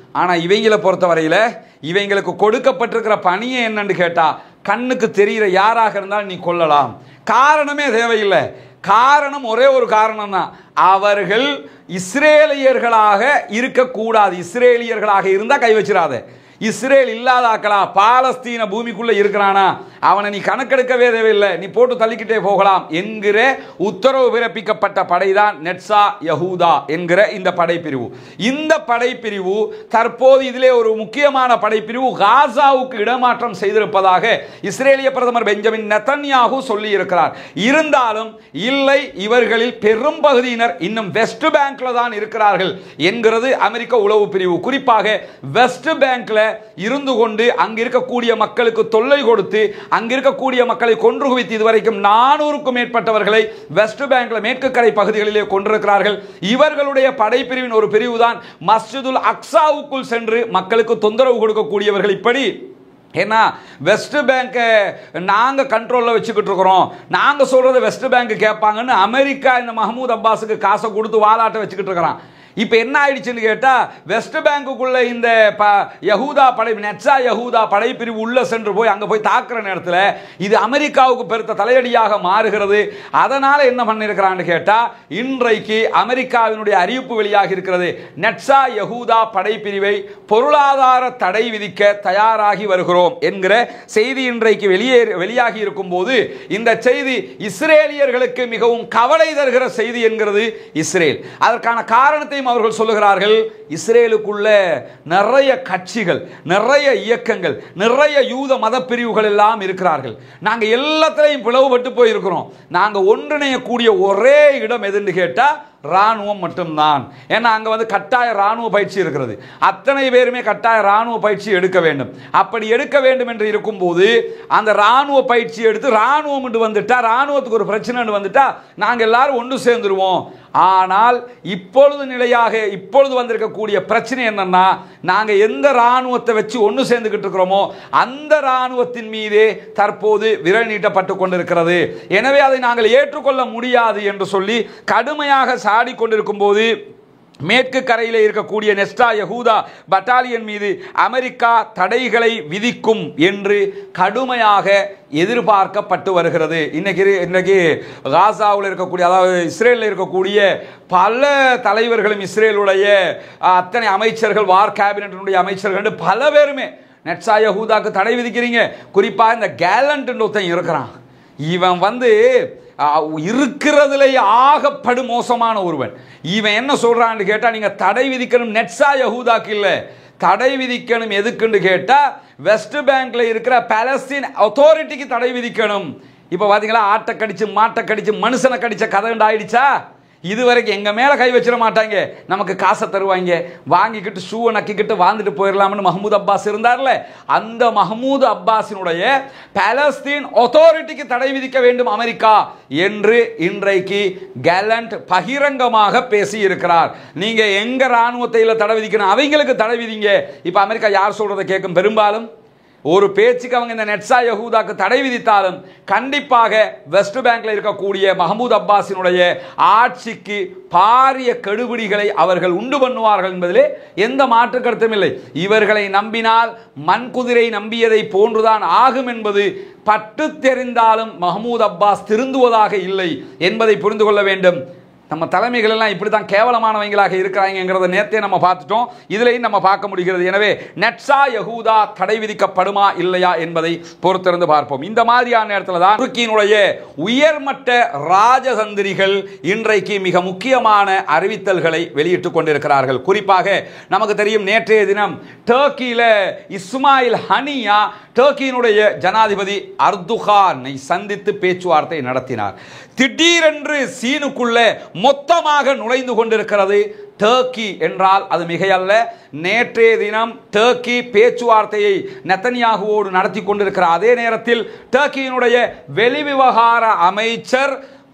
ஆனால் இவங்களை பொறுத்தவரையில் இவங்களுக்கு கொடுக்கப்பட்டிருக்கிற பணியை என்னன்னு கேட்டால் கண்ணுக்கு தெரிகிற யாராக இருந்தாலும் நீ கொல்லலாம் காரணமே தேவையில்லை காரணம் ஒரே ஒரு காரணம் தான் அவர்கள் இஸ்ரேலியர்களாக இருக்கக்கூடாது இஸ்ரேலியர்களாக இருந்தால் கை வச்சிடாத இஸ்ரேல் இல்லாதாக்களா பாலஸ்தீன பூமிக்குள்ள இருக்கிறானா அவனை நீ கணக்கெடுக்கவே தேவையில்லை நீ போட்டு தள்ளிக்கிட்டே போகலாம் என்கிற உத்தரவு பிறப்பிக்கப்பட்ட படைதான் நெட்சா யஹூதா என்கிற இந்த படைப்பிரிவு இந்த படைப்பிரிவு தற்போது இதிலே ஒரு முக்கியமான படைப்பிரிவு காசாவுக்கு இடமாற்றம் செய்திருப்பதாக இஸ்ரேலிய பிரதமர் பெஞ்சமின் நெத்தன்யாகு சொல்லி இருக்கிறார் இருந்தாலும் இல்லை இவர்களில் பெரும் பகுதியினர் இன்னும் வெஸ்ட் பேங்க்ல தான் இருக்கிறார்கள் என்கிறது அமெரிக்க உளவு பிரிவு குறிப்பாக வெஸ்ட் பேங்க்ல இருந்து கொண்டு அங்க இருக்கக்கூடிய மக்களுக்கு தொல்லை கொடுத்து அங்க இருக்கக்கூடிய மக்களை கொன்று குவித்து இதுவரைக்கும் நானூறுக்கும் மேற்பட்டவர்களை வெஸ்ட் பேங்க்ல மேற்கு கரை பகுதிகளிலே கொண்டிருக்கிறார்கள் இவர்களுடைய படைப்பிரிவின் ஒரு பிரிவு தான் மஸ்ஜிதுல் அக்ஸாவுக்குள் சென்று மக்களுக்கு தொந்தரவு கொடுக்கக்கூடியவர்கள் இப்படி ஏன்னா வெஸ்ட் பேங்கை நாங்கள் கண்ட்ரோலில் வச்சுக்கிட்டு இருக்கிறோம் நாங்கள் சொல்கிறத வெஸ்ட் பேங்க் கேட்பாங்கன்னு அமெரிக்கா இந்த மஹமூத் அப்பாஸுக்கு காசை கொடுத்து வாலாட்ட வச்சுக்கிட்டு இருக்கிறான் இப்போ என்ன ஆயிடுச்சுன்னு கேட்டால் வெஸ்ட் பேங்குக்குள்ள இந்த ப யஹூதா படை நெட்ஸா யஹூதா படைப்பிரிவு உள்ள சென்று போய் அங்கே போய் தாக்குற நேரத்தில் இது அமெரிக்காவுக்கு பெருத்த தலையடியாக மாறுகிறது அதனால் என்ன பண்ணியிருக்கிறான்னு கேட்டால் இன்றைக்கு அமெரிக்காவினுடைய அறிவிப்பு வெளியாக இருக்கிறது நெட்ஸா யஹூதா படைப்பிரிவை பொருளாதார தடை விதிக்க தயாராகி வருகிறோம் என்கிற செய்தி இன்றைக்கு வெளியே வெளியாகி இருக்கும் போது இந்த செய்தி இஸ்ரேலியர்களுக்கு மிகவும் கவலை தருகிற செய்தி என்கிறது இஸ்ரேல் அதற்கான காரணத்தையும் அவர்கள் சொல்லுகிறார்கள் இஸ்ரேலுக்குள்ள நிறைய கட்சிகள் நிறைய இயக்கங்கள் நிறைய யூத மத பிரிவுகள் எல்லாம் இருக்கிறார்கள் நாங்க எல்லாத்திலையும் பிளவுபட்டு போயிருக்கிறோம் நாங்க ஒன்றிணையக்கூடிய ஒரே இடம் எதுன்னு கேட்டா ராணுவம் மட்டும்தான் ஏன்னா அங்கே வந்து கட்டாய ராணுவ பயிற்சி இருக்கிறது அத்தனை பேருமே கட்டாய ராணுவ பயிற்சி எடுக்க வேண்டும் அப்படி எடுக்க வேண்டும் என்று இருக்கும்போது அந்த ராணுவ பயிற்சி எடுத்து ராணுவம் என்று வந்துட்டா ராணுவத்துக்கு ஒரு பிரச்சனை வந்துட்டா நாங்கள் எல்லாரும் ஒன்று சேர்ந்துருவோம் ஆனால் இப்பொழுது நிலையாக இப்பொழுது வந்திருக்கக்கூடிய பிரச்சனை என்னன்னா நாங்கள் எந்த ராணுவத்தை வச்சு ஒன்று சேர்ந்துக்கிட்டு இருக்கிறோமோ அந்த ராணுவத்தின் மீதே தற்போது விரல் நீட்டப்பட்டு கொண்டிருக்கிறது எனவே அதை நாங்கள் ஏற்றுக்கொள்ள முடியாது என்று சொல்லி கடுமையாக சாடி கொண்டிருக்கும் போது மேற்கு கரையில் இருக்கக்கூடிய நெஸ்டா யகூதா பட்டாலியன் மீது அமெரிக்கா தடைகளை விதிக்கும் என்று கடுமையாக எதிர்பார்க்கப்பட்டு வருகிறது இன்னைக்கு இரு- இன்னைக்கு காசாவில் இருக்கக்கூடிய அதாவது இஸ்ரேலில் இருக்கக்கூடிய பல தலைவர்களும் இஸ்ரேலுடைய அஹ், அத்தனை அமைச்சர்கள் வார் கேபினட்டினுடைய அமைச்சர்கள் என்று பல பேருமே நெட்ஸா யகூதாக்கு தடை விதிக்கிறீங்க குறிப்பாக இந்த கேலண்ட் ஒருத்தன் இருக்கிறான் இவன் வந்து ஆஹ், இருக்கிறதுலேயே ஆகப்படு மோசமான ஒருவன் இவன் என்ன சொல்றான்னு கேட்டா நீங்க தடை விதிக்கணும் நெட்ஸா யஹூதாக்கு இல்ல தடை விதிக்கணும் எதுக்குன்னு கேட்டா வெஸ்ட் பேங்க்ல இருக்கிற பாலஸ்தீன் அத்தாரிட்டிக்கு தடை விதிக்கணும் இப்போ பாத்தீங்களா ஆட்டை கடிச்சு மாட்டை கடிச்சு மனுஷனை கடிச்ச கதை ஆயிடுச்சா இதுவரைக்கும் எங்க மேல கை வச்சிட மாட்டாங்க நமக்கு காசை தருவாங்க வாங்கிக்கிட்டு ஷூவை நக்கிக்கிட்டு வாழ்ந்துட்டு போயிடலாம்னு மஹமூத் அப்பாஸ் இருந்தார்ல அந்த மஹமூத் அப்பாஸினுடைய பாலஸ்தீன் அத்தாரிட்டிக்கு தடை விதிக்க வேண்டும் அமெரிக்கா என்று இன்றைக்கு கேலண்ட் பகிரங்கமாக பேசி இருக்கிறார் நீங்க எங்க ராணுவத்தை இல்ல தடை விதிக்கணும் அவங்களுக்கு தடை விதிங்க இப்ப அமெரிக்கா யார் சொல்றதை கேட்கும் பெரும்பாலும் ஒரு பேச்சுக்கு அவங்க இந்த நெட்ஸா யஹூதாக்கு தடை விதித்தாலும் கண்டிப்பாக வெஸ்ட் பேங்க்ல இருக்கக்கூடிய மஹமூத் அப்பாஸினுடைய ஆட்சிக்கு பாரிய கெடுபிடிகளை அவர்கள் உண்டு பண்ணுவார்கள் என்பதிலே எந்த மாற்று கருத்தும் இல்லை இவர்களை நம்பினால் மண்குதிரை நம்பியதை போன்றுதான் ஆகும் என்பது பட்டு தெரிந்தாலும் மஹமூத் அப்பாஸ் திருந்துவதாக இல்லை என்பதை புரிந்து கொள்ள வேண்டும் நம்ம தலைமைகள் எல்லாம் இப்படி தான் கேவலமானவங்களாக இருக்கிறாங்கிறத நேத்தே நம்ம பார்த்துட்டோம் இதுலையும் நம்ம பார்க்க முடிகிறது எனவே நெட்ஸா யஹூதா தடை விதிக்கப்படுமா இல்லையா என்பதை பொறுத்திருந்து பார்ப்போம் இந்த மாதிரியான நேரத்தில் தான் துருக்கியினுடைய உயர்மட்ட ராஜதந்திரிகள் இன்றைக்கு மிக முக்கியமான அறிவித்தல்களை வெளியிட்டுக் கொண்டிருக்கிறார்கள் குறிப்பாக நமக்கு தெரியும் நேற்றைய தினம் டர்க்கியில இஸ்மாயில் ஹனியா டர்க்கியினுடைய ஜனாதிபதி அர்துகானை சந்தித்து பேச்சுவார்த்தை நடத்தினார் திடீரென்று சீனுக்குள்ள மொத்தமாக நுழைந்து கொண்டிருக்கிறது டர்க்கி என்றால் அது மிகையல்ல நேற்றைய தினம் டர்க்கி பேச்சுவார்த்தையை நெத்தனியாகுவோடு நடத்தி கொண்டிருக்கிற அதே நேரத்தில் டர்க்கியினுடைய வெளிவிவகார அமைச்சர்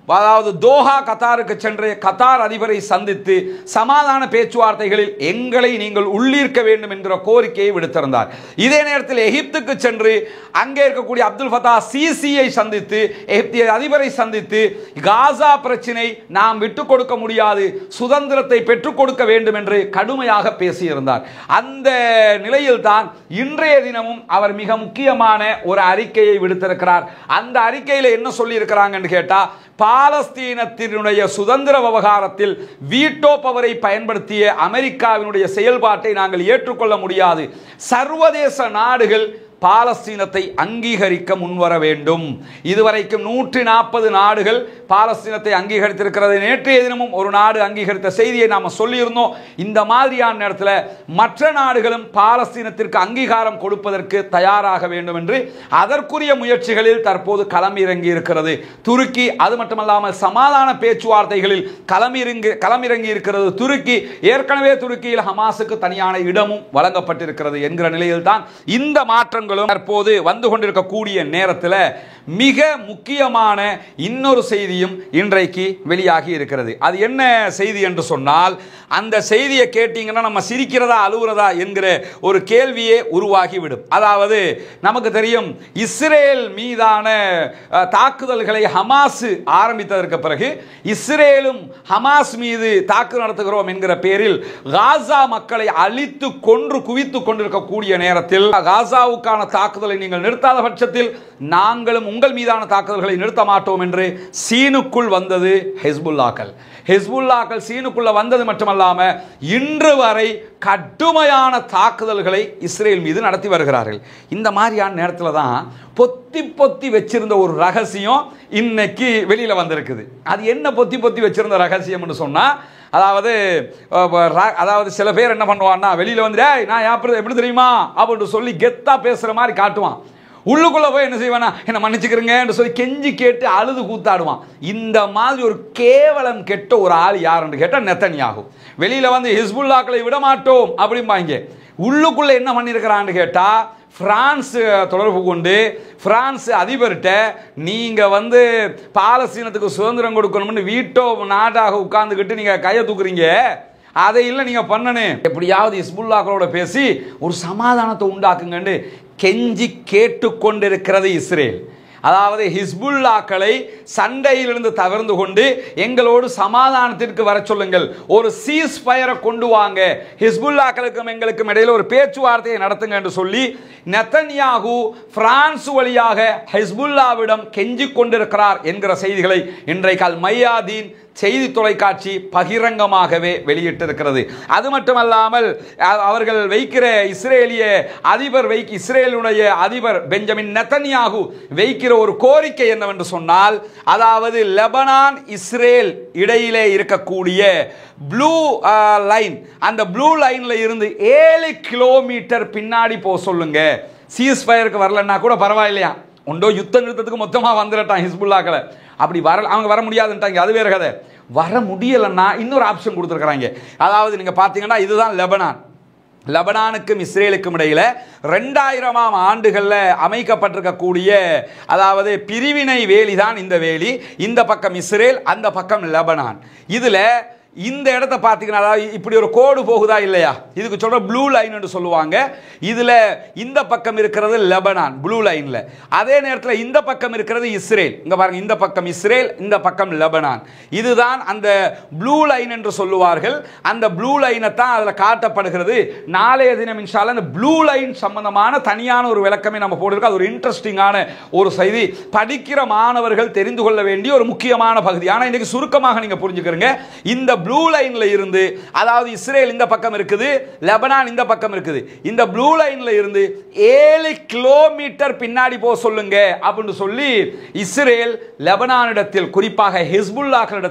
அதாவது தோஹா கத்தாருக்கு சென்று கத்தார் அதிபரை சந்தித்து சமாதான பேச்சுவார்த்தைகளில் எங்களை நீங்கள் உள்ளீர்க்க வேண்டும் என்கிற கோரிக்கையை விடுத்திருந்தார் இதே நேரத்தில் எகிப்துக்கு சென்று அங்கே இருக்கக்கூடிய அப்துல் ஃபதா சிசியை சந்தித்து எகிப்திய அதிபரை சந்தித்து காசா பிரச்சினை நாம் விட்டுக் கொடுக்க முடியாது சுதந்திரத்தை பெற்றுக் கொடுக்க வேண்டும் என்று கடுமையாக பேசியிருந்தார் அந்த நிலையில் தான் இன்றைய தினமும் அவர் மிக முக்கியமான ஒரு அறிக்கையை விடுத்திருக்கிறார் அந்த அறிக்கையில் என்ன சொல்லி இருக்கிறாங்கன்னு கேட்டா பாலஸ்தீனத்தினுடைய சுதந்திர விவகாரத்தில் வீட்டோ பவரை பயன்படுத்திய அமெரிக்காவினுடைய செயல்பாட்டை நாங்கள் ஏற்றுக்கொள்ள முடியாது சர்வதேச நாடுகள் பாலஸ்தீனத்தை அங்கீகரிக்க முன்வர வேண்டும் இதுவரைக்கும் நூற்றி நாற்பது நாடுகள் பாலஸ்தீனத்தை அங்கீகரித்திருக்கிறது நேற்றைய தினமும் ஒரு நாடு அங்கீகரித்த செய்தியை நாம் சொல்லியிருந்தோம் இந்த மாதிரியான நேரத்தில் மற்ற நாடுகளும் பாலஸ்தீனத்திற்கு அங்கீகாரம் கொடுப்பதற்கு தயாராக வேண்டும் என்று அதற்குரிய முயற்சிகளில் தற்போது களமிறங்கி இருக்கிறது துருக்கி அது மட்டுமல்லாமல் சமாதான பேச்சுவார்த்தைகளில் களமிறங்கி களமிறங்கி இருக்கிறது துருக்கி ஏற்கனவே துருக்கியில் ஹமாஸுக்கு தனியான இடமும் வழங்கப்பட்டிருக்கிறது என்கிற நிலையில் தான் இந்த மாற்றங்களும் தற்போது வந்து கொண்டிருக்கக்கூடிய நேரத்தில் மிக முக்கியமான இன்னொரு செய்தியும் இன்றைக்கு வெளியாகி இருக்கிறது அது என்ன செய்தி என்று சொன்னால் அந்த செய்தியை கேட்டீங்கன்னா நம்ம சிரிக்கிறதா அழுகுறதா என்கிற ஒரு கேள்வியே உருவாகிவிடும் அதாவது நமக்கு தெரியும் இஸ்ரேல் மீதான அஹ், தாக்குதல்களை ஹமாஸ் ஆரம்பித்ததற்கு பிறகு இஸ்ரேலும் ஹமாஸ் மீது தாக்கு நடத்துகிறோம் என்கிற பேரில் காசா மக்களை அழித்து கொன்று குவித்து கொண்டிருக்கக்கூடிய நேரத்தில் காசாவுக்கான தாக்குதலை நீங்கள் நிறுத்தாத பட்சத்தில் நாங்களும் உங்கள் மீதான தாக்குதல்களை நிறுத்த மாட்டோம் என்று சீனுக்குள் வந்தது ஹெஸ்புல்லாக்கள் ஹெஸ்புல்லாக்கள் சீனுக்குள்ள வந்தது மட்டுமல்லாம இன்று வரை கடுமையான தாக்குதல்களை இஸ்ரேல் மீது நடத்தி வருகிறார்கள் இந்த மாதிரியான நேரத்தில் தான் பொத்தி பொத்தி வச்சிருந்த ஒரு ரகசியம் இன்னைக்கு வெளியில வந்திருக்குது அது என்ன பொத்தி பொத்தி வச்சிருந்த ரகசியம்னு சொன்னா அதாவது அஹ், ர- அதாவது சில பேர் என்ன பண்ணுவான்னா வெளியில வந்து "டேய், நான் எப்படி எப்படி தெரியுமா அப்படின்னு சொல்லி கெத்தா பேசுற மாதிரி காட்டுவான் உள்ளுக்குள்ள போய் என்ன செய்வானா என்ன மன்னிச்சுக்கிறேங்கன்னு சொல்லி கெஞ்சி கேட்டு அழுது கூத்தாடுவான் இந்த மாதிரி ஒரு கேவலம் கெட்ட ஒரு ஆள் யாருன்னு கேட்டா நெத்தனியாகும் வெளியில வந்து ஹிஸ்புல்லாக்களை விட மாட்டோம் அப்படிம்பாங்க உள்ளுக்குள்ள என்ன பண்ணியிருக்கிறான்னு கேட்டா பிரான்ஸ் தொடர்பு கொண்டு பிரான்ஸ் அதிபர்கிட்ட நீங்க வந்து பாலஸ்தீனத்துக்கு சுதந்திரம் கொடுக்கணும்னு வீட்டோ நாடாக உட்கார்ந்துக்கிட்டு நீங்க கையை தூக்குறீங்க அதை இல்லை நீங்க பண்ணணும் எப்படியாவது இஸ்புல்லாக்களோட பேசி ஒரு சமாதானத்தை உண்டாக்குங்கன்னு கெஞ்சி கேட்டுக்கொண்டிருக்கிறது இஸ்ரேல் அதாவது ஹிஸ்புல்லாக்களை சண்டையிலிருந்து தவிர்ந்து கொண்டு எங்களோடு சமாதானத்திற்கு வர சொல்லுங்கள் ஒரு சீஸ் ஃபயரை கொண்டு வாங்க ஹிஸ்புல்லாக்களுக்கும் எங்களுக்கும் இடையில ஒரு பேச்சுவார்த்தையை நடத்துங்க என்று சொல்லி நெத்தன்யாகு பிரான்ஸ் வழியாக ஹிஸ்புல்லாவிடம் கெஞ்சிக் கொண்டிருக்கிறார் என்கிற செய்திகளை இன்றைக்கு அல் மையாதீன் செய்தி தொலைக்காட்சி பகிரங்கமாகவே வெளியிட்டிருக்கிறது அது மட்டுமல்லாமல் அ- அவர்கள் வைக்கிற இஸ்ரேலிய அதிபர் வைக்க இஸ்ரேலுடைய அதிபர் பெஞ்சமின் நெத்தன்யாகு வைக்கிற ஒரு கோரிக்கை என்னவென்று சொன்னால் அதாவது லெபனான் இஸ்ரேல் இடையிலே இருக்கக்கூடிய ப்ளூ லைன் அந்த ப்ளூ லைன்ல இருந்து ஏழு கிலோமீட்டர் பின்னாடி போக சொல்லுங்க சீஸ் ஃபயருக்கு வரலன்னா கூட பரவாயில்லையா உண்டோ யுத்த நிறுத்தத்துக்கு மொத்தமாக வந்துடட்டான் ஹிஸ்புல்லாக்களை அப்படி வர அவங்க வர முடியாதுன்ட்டாங்க அது வேற கதை வர முடியலைன்னா இன்னொரு ஆப்ஷன் கொடுத்துருக்குறாங்க அதாவது நீங்கள் பார்த்தீங்கன்னா இதுதான் லெபனான் லெபனானுக்கும் இஸ்ரேலுக்கும் இடையில ரெண்டாயிரமாம் ஆண்டுகளில் அமைக்கப்பட்டிருக்கக்கூடிய அதாவது பிரிவினை வேலி தான் இந்த வேலி இந்த பக்கம் இஸ்ரேல் அந்த பக்கம் லெபனான் இதில் இந்த இடத்த பார்த்தீங்கன்னா அதாவது இப்படி ஒரு கோடு போகுதா இல்லையா இதுக்கு சொல்ற ப்ளூ லைன் என்று சொல்லுவாங்க இதில் இந்த பக்கம் இருக்கிறது லெபனான் ப்ளூ லைனில் அதே நேரத்தில் இந்த பக்கம் இருக்கிறது இஸ்ரேல் இங்கே பாருங்க இந்த பக்கம் இஸ்ரேல் இந்த பக்கம் லெபனான் இதுதான் அந்த ப்ளூ லைன் என்று சொல்லுவார்கள் அந்த ப்ளூ லைனை தான் அதில் காட்டப்படுகிறது நாளைய தினம் இன்ஷால்ல அந்த ப்ளூ லைன் சம்பந்தமான தனியான ஒரு விளக்கமே நம்ம போட்டிருக்கோம் அது ஒரு இன்ட்ரெஸ்டிங்கான ஒரு செய்தி படிக்கிற மாணவர்கள் தெரிந்து கொள்ள வேண்டிய ஒரு முக்கியமான பகுதி ஆனால் இன்னைக்கு சுருக்கமாக நீங்க புரிஞ்சுக்கிறீங்க இந்த ப்ளூ லைன்ல இருந்து அதாவது இஸ்ரேல் இந்த பக்கம் இருக்குது லெபனான் இந்த பக்கம் இருக்குது இந்த ப்ளூ லைன்ல இருந்து ஏழு கிலோமீட்டர் பின்னாடி போக சொல்லுங்க அப்படின்னு சொல்லி இஸ்ரேல் லெபனானிடத்தில் குறிப்பாக ஹிஸ்புல்லாக்களிடத்தில்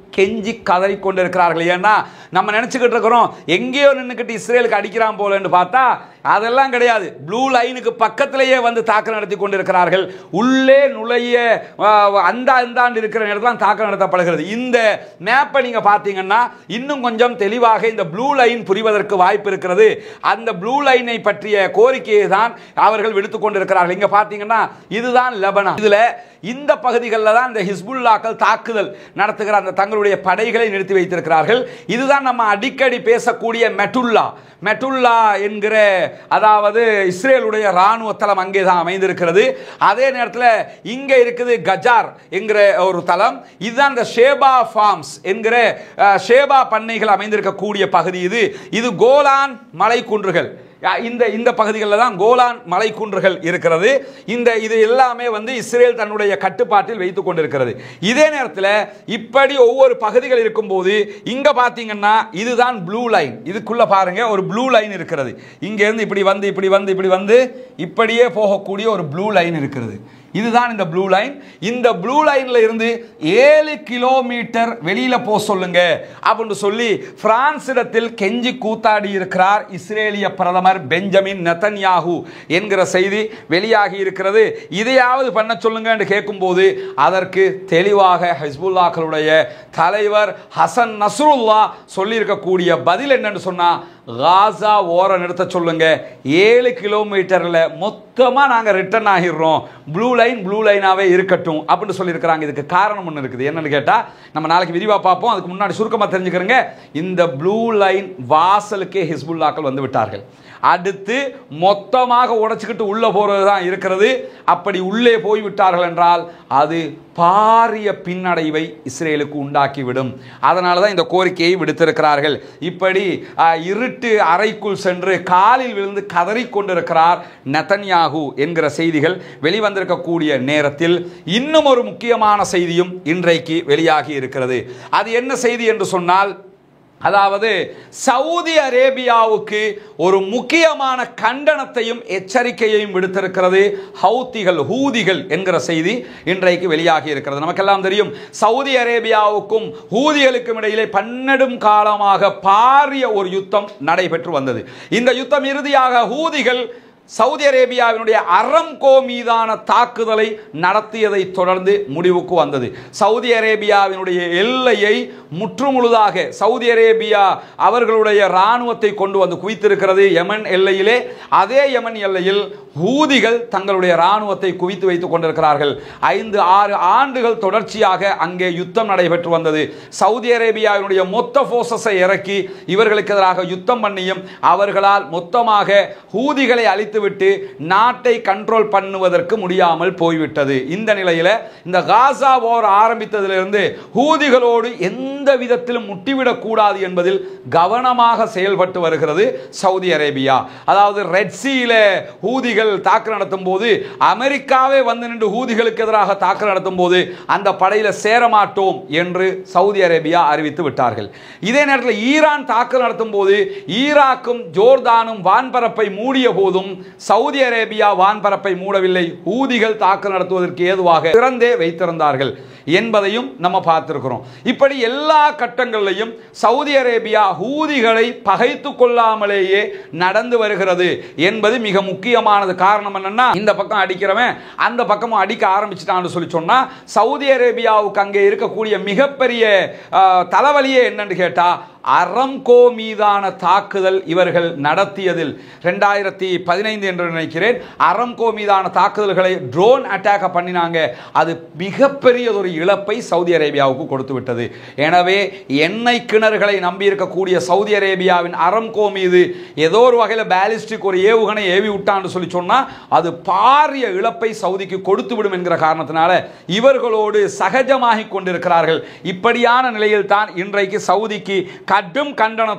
கெஞ்சி கதறி கொண்டிருக்கிறார்கள் ஏன்னா நம்ம நினச்சிக்கிட்டு இருக்கிறோம் எங்கேயோ நின்றுக்கிட்டு இஸ்ரேலுக்கு அடிக்கிறான் போலன்னு பார்த்தா அதெல்லாம் கிடையாது ப்ளூ லைனுக்கு பக்கத்திலேயே வந்து தாக்கல் நடத்தி கொண்டிருக்கிறார்கள் உள்ளே நுழைய ஆ, அந்த அந்தாண்டு இருக்கிற இடத்துல தாக்கல் நடத்தப்படுகிறது இந்த மேப்பை நீங்க பார்த்தீங்கன்னா இன்னும் கொஞ்சம் தெளிவாக இந்த ப்ளூ லைன் புரிவதற்கு வாய்ப்பு இருக்கிறது அந்த ப்ளூ லைனை பற்றிய கோரிக்கையை தான் அவர்கள் விடுத்துக் கொண்டிருக்கிறார்கள் இங்க பார்த்தீங்கன்னா இதுதான் லெபனான் இதுல இந்த பகுதிகளில் தான் இந்த ஹிஸ்புல்லாக்கள் தாக்குதல் நடத்துகிற அந்த தங்களுடைய படைகளை நிறுத்தி வைத்திருக்கிறார்கள் இதுதான் நம்ம அடிக்கடி பேசக்கூடிய மெட்டுல்லா மெட்டுல்லா என்கிற அதாவது இஸ்ரேலுடைய ராணுவ தளம் அங்கே தான் அமைந்திருக்கிறது அதே நேரத்தில் இங்கே இருக்குது கஜார் என்கிற ஒரு தளம் இதுதான் இந்த ஷேபா ஃபார்ம்ஸ் என்கிற அஹ், ஷேபா பண்ணைகள் அமைந்திருக்கக்கூடிய பகுதி இது இது கோலான் மலைக்குன்றுகள் யா- இந்த இந்த பகுதிகளில் தான் கோலான் மலைக்குன்றுகள் இருக்கிறது இந்த இது எல்லாமே வந்து இஸ்ரேல் தன்னுடைய கட்டுப்பாட்டில் வைத்துக் கொண்டிருக்கிறது இதே நேரத்தில் இப்படி ஒவ்வொரு பகுதிகள் இருக்கும்போது இங்க பார்த்தீங்கன்னா இதுதான் ப்ளூ லைன் இதுக்குள்ள பாருங்க ஒரு ப்ளூ லைன் இருக்கிறது இங்க இருந்து இப்படி வந்து இப்படி வந்து இப்படி வந்து இப்படியே போகக்கூடிய ஒரு ப்ளூ லைன் இருக்கிறது இதுதான் இந்த ப்ளூ லைன் இந்த ப்ளூ லைன்ல இருந்து ஏழு கிலோமீட்டர் வெளியில போக சொல்லுங்க அப்படின்னு சொல்லி பிரான்சிடத்தில் கெஞ்சி கூத்தாடி இருக்கிறார் இஸ்ரேலிய பிரதமர் பெஞ்சமின் நெத்தன்யாகு என்கிற செய்தி வெளியாகி இருக்கிறது இதையாவது பண்ண சொல்லுங்க என்று கேட்கும்போது அதற்கு தெளிவாக ஹிஸ்புல்லாக்களுடைய தலைவர் ஹசன் நஸ்ருல்லா சொல்லியிருக்கக்கூடிய பதில் என்னன்னு சொன்னா காசா ஓரம் நிறுத்த சொல்லுங்க ஏழு கிலோமீட்டர்ல மொத்தமா நாங்க ரிட்டர்ன் ஆகிடுறோம் ப்ளூ லைன் ப்ளூ லைனாவே இருக்கட்டும் அப்படின்னு சொல்லியிருக்கிறாங்க இதுக்கு காரணம் ஒன்று இருக்குது என்னன்னு கேட்டா நம்ம நாளைக்கு விரிவா பார்ப்போம் அதுக்கு முன்னாடி சுருக்கமா தெரிஞ்சுக்கிறேங்க இந்த ப்ளூ லைன் வாசலுக்கே ஹிஸ்புல்லாக்கள் வந்து விட்டார்கள் அடுத்து மொத்தமாக உடைச்சுக்கிட்டு உள்ள போறது தான் இருக்கிறது அப்படி உள்ளே போய் விட்டார்கள் என்றால் அது பாரிய பின்னடைவை இஸ்ரேலுக்கு உண்டாக்கிவிடும் அதனால தான் இந்த கோரிக்கையை விடுத்திருக்கிறார்கள் இப்படி அஹ், இருட்டு அறைக்குள் சென்று காலில் விழுந்து கதறிக் கொண்டிருக்கிறார் நெதன்யாகு என்கிற செய்திகள் வெளிவந்திருக்கக்கூடிய நேரத்தில் இன்னும் ஒரு முக்கியமான செய்தியும் இன்றைக்கு வெளியாகி இருக்கிறது அது என்ன செய்தி என்று சொன்னால் அதாவது சவுதி அரேபியாவுக்கு ஒரு முக்கியமான கண்டனத்தையும் எச்சரிக்கையையும் விடுத்திருக்கிறது ஹவுத்திகள் ஹூதிகள் என்கிற செய்தி இன்றைக்கு வெளியாகி இருக்கிறது நமக்கெல்லாம் தெரியும் சவுதி அரேபியாவுக்கும் ஹூதிகளுக்கும் இடையிலே பன்னெடும் காலமாக பாரிய ஒரு யுத்தம் நடைபெற்று வந்தது இந்த யுத்தம் இறுதியாக ஹூதிகள் சவுதி அரேபியாவினுடைய அரம்கோ மீதான தாக்குதலை நடத்தியதை தொடர்ந்து முடிவுக்கு வந்தது சவுதி அரேபியாவினுடைய எல்லையை முற்றுமுழுதாக சவுதி அரேபியா அவர்களுடைய இராணுவத்தை கொண்டு வந்து குவித்திருக்கிறது யமன் எல்லையிலே அதே யமன் எல்லையில் ஹூதிகள் தங்களுடைய இராணுவத்தை குவித்து வைத்துக் கொண்டிருக்கிறார்கள் ஐந்து ஆறு ஆண்டுகள் தொடர்ச்சியாக அங்கே யுத்தம் நடைபெற்று வந்தது சவுதி அரேபியாவினுடைய மொத்த போர்சஸை இறக்கி இவர்களுக்கு எதிராக யுத்தம் பண்ணியும் அவர்களால் மொத்தமாக ஹூதிகளை அழித்துவிட்டு நாட்டை கண்ட்ரோல் பண்ணுவதற்கு முடியாமல் போய்விட்டது இந்த நிலையில இந்த காசா போர் ஆரம்பித்ததிலிருந்து ஹூதிகளோடு எந்த விதத்திலும் முட்டிவிடக் கூடாது என்பதில் கவனமாக செயல்பட்டு வருகிறது சவுதி அரேபியா அதாவது ரெட் சீல ஹூதிகள் தாக்கு நடத்தும் போது அமெரிக்காவே வந்து நின்று ஹூதிகளுக்கு எதிராக தாக்கு நடத்தும் போது அந்த படையில சேர மாட்டோம் என்று சவுதி அரேபியா அறிவித்து விட்டார்கள் இதே நேரத்தில் ஈரான் தாக்குதல் நடத்தும் போது ஈராக்கும் ஜோர்தானும் வான்பரப்பை மூடிய போதும் சவுதி அரேபியா வான்பரப்பை மூடவில்லை ஊதிகள் தாக்குதல் நடத்துவதற்கு ஏதுவாக திறந்தே வைத்திருந்தார்கள் என்பதையும் நம்ம பார்த்திருக்கிறோம் இப்படி எல்லா கட்டங்களிலையும் சவுதி அரேபியா ஹூதிகளை பகைத்து கொள்ளாமலேயே நடந்து வருகிறது என்பது மிக முக்கியமானது காரணம் என்னன்னா இந்த பக்கம் அடிக்கிறவன் அந்த பக்கமும் அடிக்க ஆரம்பிச்சிட்டான்னு சொல்லி சொன்னா சவுதி அரேபியாவுக்கு அங்கே இருக்கக்கூடிய மிகப்பெரிய ஆஹ், தலைவலியே என்னன்னு கேட்டா அரம்கோ மீதான தாக்குதல் இவர்கள் நடத்தியதில் ரெண்டாயிரத்தி பதினைந்து என்று நினைக்கிறேன் அரம்கோ மீதான தாக்குதல்களை ட்ரோன் அட்டாக் பண்ணினாங்க அது மிகப்பெரியதொரு இழப்பை சவுதி அரேபியாவுக்கு கொடுத்து விட்டது எனவே எண்ணெய் கிணறுகளை நம்பி இருக்கக்கூடிய சவுதி அரேபியாவின் அரம்கோ மீது ஏதோ ஒரு வகையில் பேலிஸ்டிக் ஒரு ஏவுகணை ஏவி விட்டான்னு சொல்லி சொன்னா அது பாரிய இழப்பை சவுதிக்கு கொடுத்து விடும் என்கிற காரணத்தினால இவர்களோடு சகஜமாகி கொண்டிருக்கிறார்கள் இப்படியான நிலையில் தான் இன்றைக்கு சவுதிக்கு கடும் கண்டனத்தை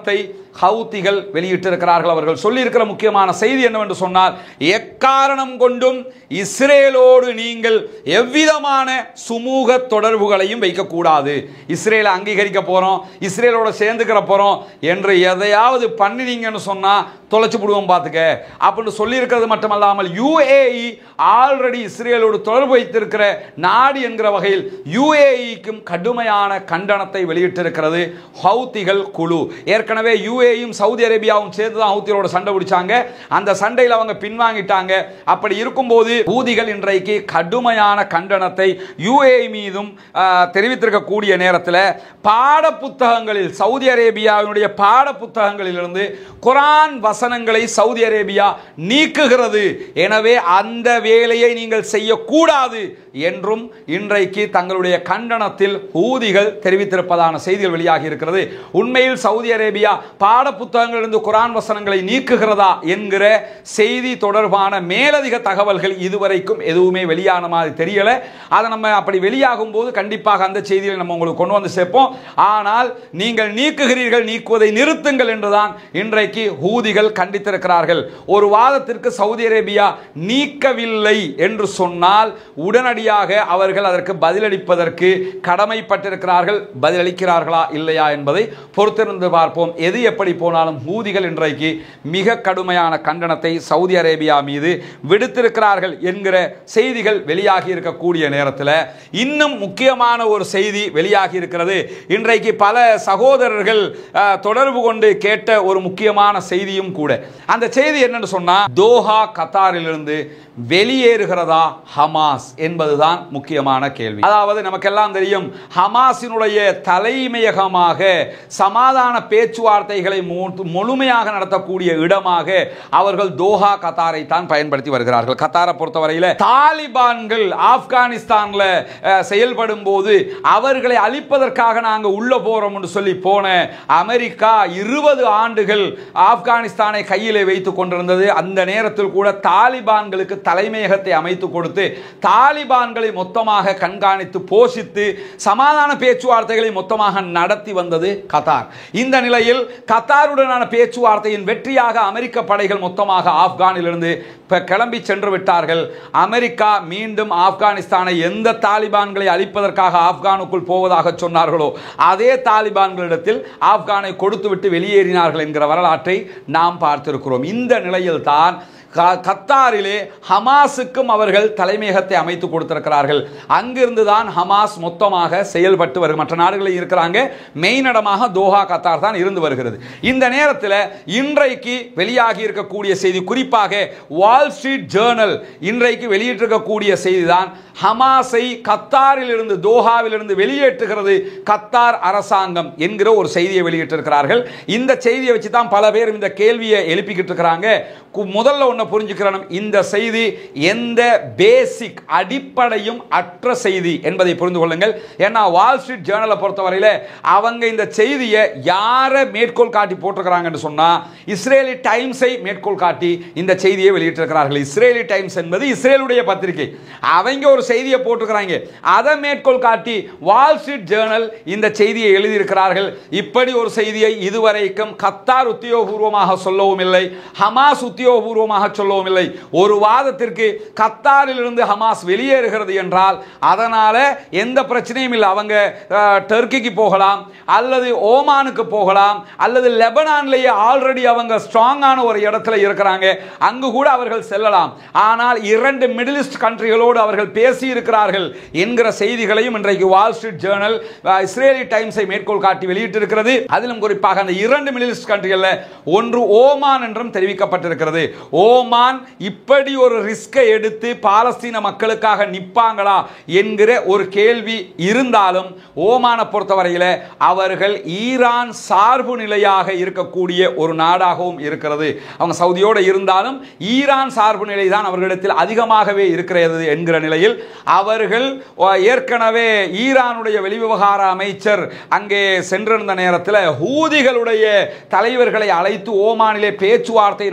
ஹவுத்திகள் வெளியிட்டிருக்கிறார்கள் அவர்கள் சொல்லியிருக்கிற முக்கியமான செய்தி என்னவென்று சொன்னால் எக்காரணம் கொண்டும் இஸ்ரேலோடு நீங்கள் எவ்விதமான சுமூக தொடர்புகளையும் வைக்கக்கூடாது இஸ்ரேலை அங்கீகரிக்க போறோம் இஸ்ரேலோட சேர்ந்துக்கிற போறோம் என்று எதையாவது பண்ணினீங்கன்னு சொன்னா தொலைச்சு விடுவோம் பார்த்துக்க அப்படின்னு சொல்லியிருக்கிறது மட்டுமல்லாமல் யுஏஇ ஆல்ரெடி இஸ்ரேலோடு தொடர்பு வைத்திருக்கிற நாடு என்கிற வகையில் யுஏஇக்கும் கடுமையான கண்டனத்தை வெளியிட்டிருக்கிறது ஹவுத்திகள் குழு ஏற்கனவே யுஏயும் சவுதி அரேபியாவும் சேர்ந்து தான் ஹவுத்திகளோட சண்டை பிடிச்சாங்க அந்த சண்டையில் அவங்க பின்வாங்கிட்டாங்க அப்படி இருக்கும்போது ஊதிகள் இன்றைக்கு கடுமையான கண்டனத்தை யுஏஇ மீதும் ஆஹ், தெரிவித்திருக்கக்கூடிய நேரத்தில் பாட புத்தகங்களில் சவுதி அரேபியாவினுடைய பாட புத்தகங்களிலிருந்து குரான் வசனங்களை சவுதி அரேபியா நீக்குகிறது எனவே அந்த வேலையை நீங்கள் செய்யக்கூடாது என்றும் இன்றைக்கு தங்களுடைய கண்டனத்தில் ஊதிகள் தெரிவித்திருப்பதான செய்திகள் வெளியாகி இருக்கிறது உண்மையில் சவுதி அரேபியா பாட புத்தகங்களிலிருந்து குரான் வசனங்களை நீக்குகிறதா என்கிற செய்தி தொடர்பான மேலதிக தகவல்கள் இதுவரைக்கும் எதுவுமே வெளியான மாதிரி தெரியல அதை நம்ம அப்படி வெளியாகும் போது கண்டிப்பாக அந்த செய்தியை நம்ம உங்களுக்கு கொண்டு வந்து சேர்ப்போம் ஆனால் நீங்கள் நீக்குகிறீர்கள் நீக்குவதை நிறுத்துங்கள் என்றுதான் இன்றைக்கு ஹூதிகள் கண்டித்திருக்கிறார்கள் ஒரு வாதத்திற்கு சவுதி அரேபியா நீக்கவில்லை என்று சொன்னால் உடனடியாக அவர்கள் அதற்கு பதிலளிப்பதற்கு கடமைப்பட்டிருக்கிறார்கள் பதிலளிக்கிறார்களா இல்லையா என்பதை பொறுத்திருந்து பார்ப்போம் எது எப்படி போனாலும் ஹூதிகள் இன்றைக்கு மிக கடுமையான கண்டனத்தை சவுதி அரேபியா மீது விடுத்திருக்கிறார்கள் என்கிற செய்திகள் வெளியாகி இருக்கக்கூடிய நேரத்தில் இன்னும் முக்கியமான ஒரு செய்தி வெளியாகி இருக்கிறது இன்றைக்கு பல சகோதரர்கள் அஹ், தொடர்பு கொண்டு கேட்ட ஒரு முக்கியமான செய்தியும் கூட அந்த செய்தி என்னன்னு சொன்னா தோஹா கத்தாரிலிருந்து வெளியேறுகிறதா ஹமாஸ் என்பதுதான் முக்கியமான கேள்வி அதாவது நமக்கெல்லாம் தெரியும் ஹமாஸினுடைய தலைமையகமாக சமாதான பேச்சுவார்த்தைகளை மு- முழுமையாக நடத்தக்கூடிய இடமாக அவர்கள் தோஹா கத்தாரை தான் பயன்படுத்தி வருகிறார்கள் கத்தாரை பொறுத்தவரையில் தாலிபான்கள் ஆப்கானிஸ்தான்ல அஹ், செயல்படும் போது அவர்களை அழிப்பதற்காக நாங்க உள்ள போறோம் என்று சொல்லி போன அமெரிக்கா இருபது ஆண்டுகள் ஆப்கானிஸ்தானை கையிலே வைத்துக் கொண்டிருந்தது அந்த நேரத்தில் கூட தாலிபான்களுக்கு தலைமையகத்தை அமைத்து கொடுத்து தாலிபான்களை மொத்தமாக கண்காணித்து போஷித்து சமாதான பேச்சுவார்த்தைகளை மொத்தமாக நடத்தி வந்தது கத்தார் இந்த நிலையில் கத்தாருடனான பேச்சுவார்த்தையின் வெற்றியாக அமெரிக்க படைகள் மொத்தமாக ஆப்கானிலிருந்து இப்ப கிளம்பி சென்று விட்டார்கள் அமெரிக்கா மீண்டும் ஆப்கானிஸ்தானை எந்த தாலிபான்களை அழிப்பதற்காக ஆப்கானுக்குள் போவதாக சொன்னார்களோ அதே தாலிபான்களிடத்தில் ஆப்கானை கொடுத்துவிட்டு வெளியேறினார்கள் என்கிற வரலாற்றை நாம் பார்த்திருக்கிறோம் இந்த நிலையில் தான் க- கத்தாரிலே ஹமாஸுக்கும் அவர்கள் தலைமையகத்தை அமைத்து கொடுத்திருக்கிறார்கள் அங்கிருந்து தான் ஹமாஸ் மொத்தமாக செயல்பட்டு வருகிறது மற்ற நாடுகளில் இருக்கிறாங்க மெயின் இடமாக தோஹா கத்தார் தான் இருந்து வருகிறது இந்த நேரத்தில் இன்றைக்கு வெளியாகி இருக்கக்கூடிய செய்தி குறிப்பாக வால் ஸ்ட்ரீட் ஜேர்னல் இன்றைக்கு வெளியிட்டிருக்கக்கூடிய செய்தி தான் ஹமாஸை கத்தாரில் இருந்து தோஹாவில் இருந்து வெளியேற்றுகிறது கத்தார் அரசாங்கம் என்கிற ஒரு செய்தியை வெளியிட்டிருக்கிறார்கள் இந்த செய்தியை வச்சு தான் பல பேர் இந்த கேள்வியை எழுப்பிக்கிட்டு இருக்கிறாங்க கு- முதல்ல ஒன்று புரிஞ்சுக்கிறணும் இந்த செய்தி எந்த பேசிக் அடிப்படையும் அற்ற செய்தி என்பதை புரிந்து கொள்ளுங்கள் ஏன்னா வால் ஸ்ட்ரீட் ஜேர்னலை பொறுத்தவரையில் அவங்க இந்த செய்தியை யாரை மேற்கோள் காட்டி போட்டிருக்கிறாங்கன்னு சொன்னா இஸ்ரேலி டைம்ஸை மேற்கோள் காட்டி இந்த செய்தியை வெளியிட்டிருக்கிறார்கள் இஸ்ரேலி டைம்ஸ் என்பது இஸ்ரேலுடைய பத்திரிகை அவங்க ஒரு செய்தியை போட்டிருக்கிறாங்க அதை மேற்கோள் காட்டி வால் ஸ்ட்ரீட் ஜேர்னல் இந்த செய்தியை எழுதியிருக்கிறார்கள் இப்படி ஒரு செய்தியை இதுவரைக்கும் கத்தார் உத்தியோகபூர்வமாக சொல்லவும் இல்லை ஹமாஸ் உத்தியோகபூர்வமாக சொல்லவும் இல்லை ஒரு வாதத்திற்கு கத்தாரில் இருந்து ஹமாஸ் வெளியேறுகிறது என்றால் அதனால எந்த பிரச்சனையும் இல்லை அவங்க அஹ், டர்க்கிக்கு போகலாம் அல்லது ஓமானுக்கு போகலாம் அல்லது லெபனான்லேயே ஆல்ரெடி அவங்க ஸ்ட்ராங்கான ஒரு இடத்துல இருக்கிறாங்க அங்கு கூட அவர்கள் செல்லலாம் ஆனால் இரண்டு மிடில் ஈஸ்ட் கண்ட்ரிகளோடு அவர்கள் பேசி இருக்கிறார்கள் என்கிற செய்திகளையும் இன்றைக்கு Wall Street Journal ah, Israeli டைம்ஸை மேற்கோள் காட்டி வெளியிட்டிருக்கிறது அதிலும் குறிப்பாக அந்த இரண்டு மிடில் ஈஸ்ட் கண்ட்ரிகளில் ஒன்று ஓமான் என்றும் தெரிவிக்கப்பட்டிருக்கிறது ஓமான் இப்படி ஒரு ரிஸ்கை எடுத்து பாலஸ்தீன மக்களுக்காக நிப்பாங்களா என்கிற ஒரு கேள்வி இருந்தாலும் ஓமானை பொறுத்தவரையில் அவர்கள் ஈரான் சார்பு நிலையாக இருக்கக்கூடிய ஒரு நாடாகவும் இருக்கிறது அவங்க சவுதியோடு இருந்தாலும் ஈரான் சார்பு நிலை தான் அவர்களிடத்தில் அதிகமாகவே இருக்கிறது என்கிற நிலையில் அவர்கள் அஹ், ஏற்கனவே ஈரானுடைய வெளிவிவகார அமைச்சர் அங்கே சென்றிருந்த நேரத்தில் ஹூதிகளுடைய தலைவர்களை அழைத்து ஓமானிலே பேச்சுவார்த்தை நடத்தியிருந்தார்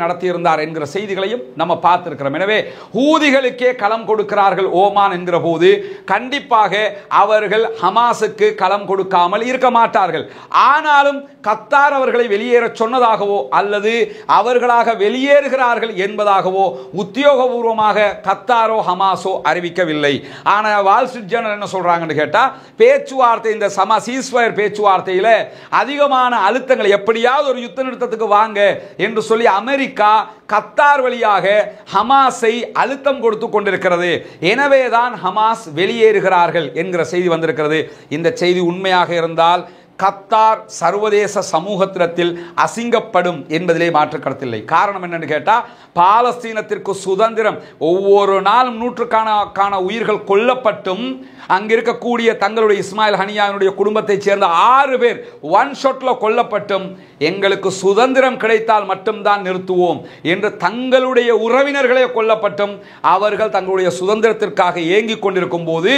இருந்தார் என்கிற செய்திகளையும் நம்ம பார்த்திருக்கிறோம் எனவே ஹூதிகளுக்கே களம் கொடுக்கிறார்கள் ஓமான் என்கிற போது கண்டிப்பாக அவர்கள் ஹமாஸுக்கு களம் கொடுக்காமல் இருக்க மாட்டார்கள் ஆனாலும் கத்தார் அவர்களை வெளியேற சொன்னதாகவோ அல்லது அவர்களாக வெளியேறுகிறார்கள் என்பதாகவோ உத்தியோகபூர்வமாக கத்தாரோ ஹமாஸோ அறிவிக்கவில்லை ஆனால் வால் ஸ்ட்ரீட் ஜேர்னல் என்ன சொல்றாங்கன்னு கேட்டா பேச்சுவார்த்தை இந்த சமா சீஸ்வயர் பேச்சுவார்த்தையில அதிகமான அழுத்தங்கள் எப்படியாவது ஒரு யுத்த நிறுத்தத்துக்கு வாங்க என்று சொல்லி அமெரிக்கா கத்தார் வழியாக ஹமாஸை அழுத்தம் கொடுத்து கொண்டிருக்கிறது எனவேதான் ஹமாஸ் வெளியேறுகிறார்கள் என்கிற செய்தி வந்திருக்கிறது இந்த செய்தி உண்மையாக இருந்தால் கத்தார் சர்வதேச சமூகத்திடத்தில் அசிங்கப்படும் என்பதிலே மாற்று கருத்தில்லை காரணம் என்னன்னு கேட்டால் பாலஸ்தீனத்திற்கு சுதந்திரம் ஒவ்வொரு நாளும் நூற்றுக்கான உயிர்கள் கொல்லப்பட்டும் அங்க இருக்கக்கூடிய தங்களுடைய இஸ்மாயில் ஹனியாவினுடைய குடும்பத்தைச் சேர்ந்த ஆறு பேர் ஒன் ஷாட்ல கொல்லப்பட்டும் எங்களுக்கு சுதந்திரம் கிடைத்தால் மட்டும்தான் நிறுத்துவோம் என்று தங்களுடைய உறவினர்களே கொல்லப்பட்டும் அவர்கள் தங்களுடைய சுதந்திரத்திற்காக ஏங்கிக் கொண்டிருக்கும் போது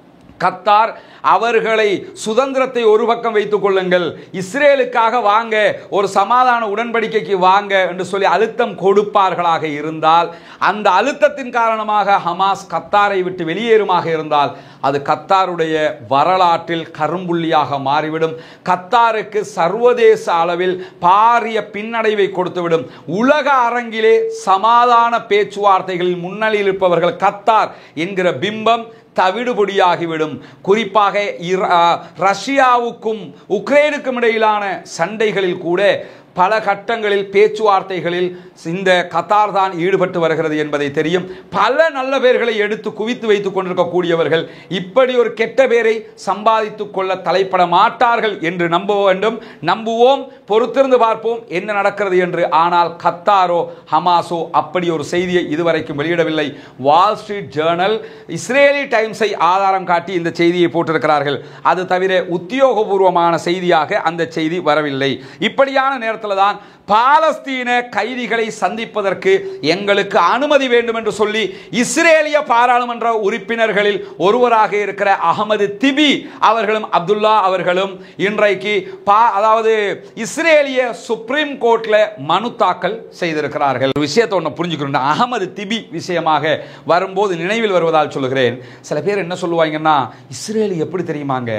கத்தார் அவர்களை சுதந்திரத்தை ஒரு பக்கம் வைத்துக் கொள்ளுங்கள் இஸ்ரேலுக்காக வாங்க ஒரு சமாதான உடன்படிக்கைக்கு வாங்க என்று சொல்லி அழுத்தம் கொடுப்பார்களாக இருந்தால் அந்த அழுத்தத்தின் காரணமாக ஹமாஸ் கத்தாரை விட்டு வெளியேறுமாக இருந்தால் அது கத்தாருடைய வரலாற்றில் கரும்புள்ளியாக மாறிவிடும் கத்தாருக்கு சர்வதேச அளவில் பாரிய பின்னடைவை கொடுத்துவிடும் உலக அரங்கிலே சமாதான பேச்சுவார்த்தைகளில் முன்னணியில் இருப்பவர்கள் கத்தார் என்கிற பிம்பம் தவிடுபொடியாகிவிடும் குறிப்பாக இர- ஆ, ரஷ்யாவுக்கும் உக்ரைனுக்கும் இடையிலான சண்டைகளில் கூட பல கட்டங்களில் பேச்சுவார்த்தைகளில் இந்த கத்தார் தான் ஈடுபட்டு வருகிறது என்பதை தெரியும் பல நல்ல பேர்களை எடுத்து குவித்து வைத்துக் கொண்டிருக்கக்கூடியவர்கள் இப்படி ஒரு கெட்ட பேரை சம்பாதித்துக் கொள்ள தலைப்பட மாட்டார்கள் என்று நம்ப வேண்டும் நம்புவோம் பொறுத்திருந்து பார்ப்போம் என்ன நடக்கிறது என்று ஆனால் கத்தாரோ ஹமாஸோ அப்படி ஒரு செய்தியை இதுவரைக்கும் வெளியிடவில்லை வால் ஸ்ட்ரீட் ஜேர்னல் இஸ்ரேலி டைம்ஸை ஆதாரம் காட்டி இந்த செய்தியை போட்டிருக்கிறார்கள் அது தவிர உத்தியோகபூர்வமான செய்தியாக அந்த செய்தி வரவில்லை இப்படியான நேரத்தில் தான் பாலஸ்தீன கைதிகளை சந்திப்பதற்கு எங்களுக்கு அனுமதி வேண்டும் என்று சொல்லி இஸ்ரேலிய பாராளுமன்ற உறுப்பினர்களில் ஒருவராக இருக்கிற அகமது திபி அவர்களும் அப்துல்லா அவர்களும் இன்றைக்கு பா அதாவது இஸ்ரேலிய சுப்ரீம் கோர்ட்ல மனு தாக்கல் செய்திருக்கிறார்கள் ஒரு விஷயத்தை ஒன்று புரிஞ்சுக்கணும் அகமது திபி விஷயமாக வரும்போது நினைவில் வருவதால் சொல்லுகிறேன் சில பேர் என்ன சொல்லுவாங்கன்னா இஸ்ரேல் எப்படி தெரியுமாங்க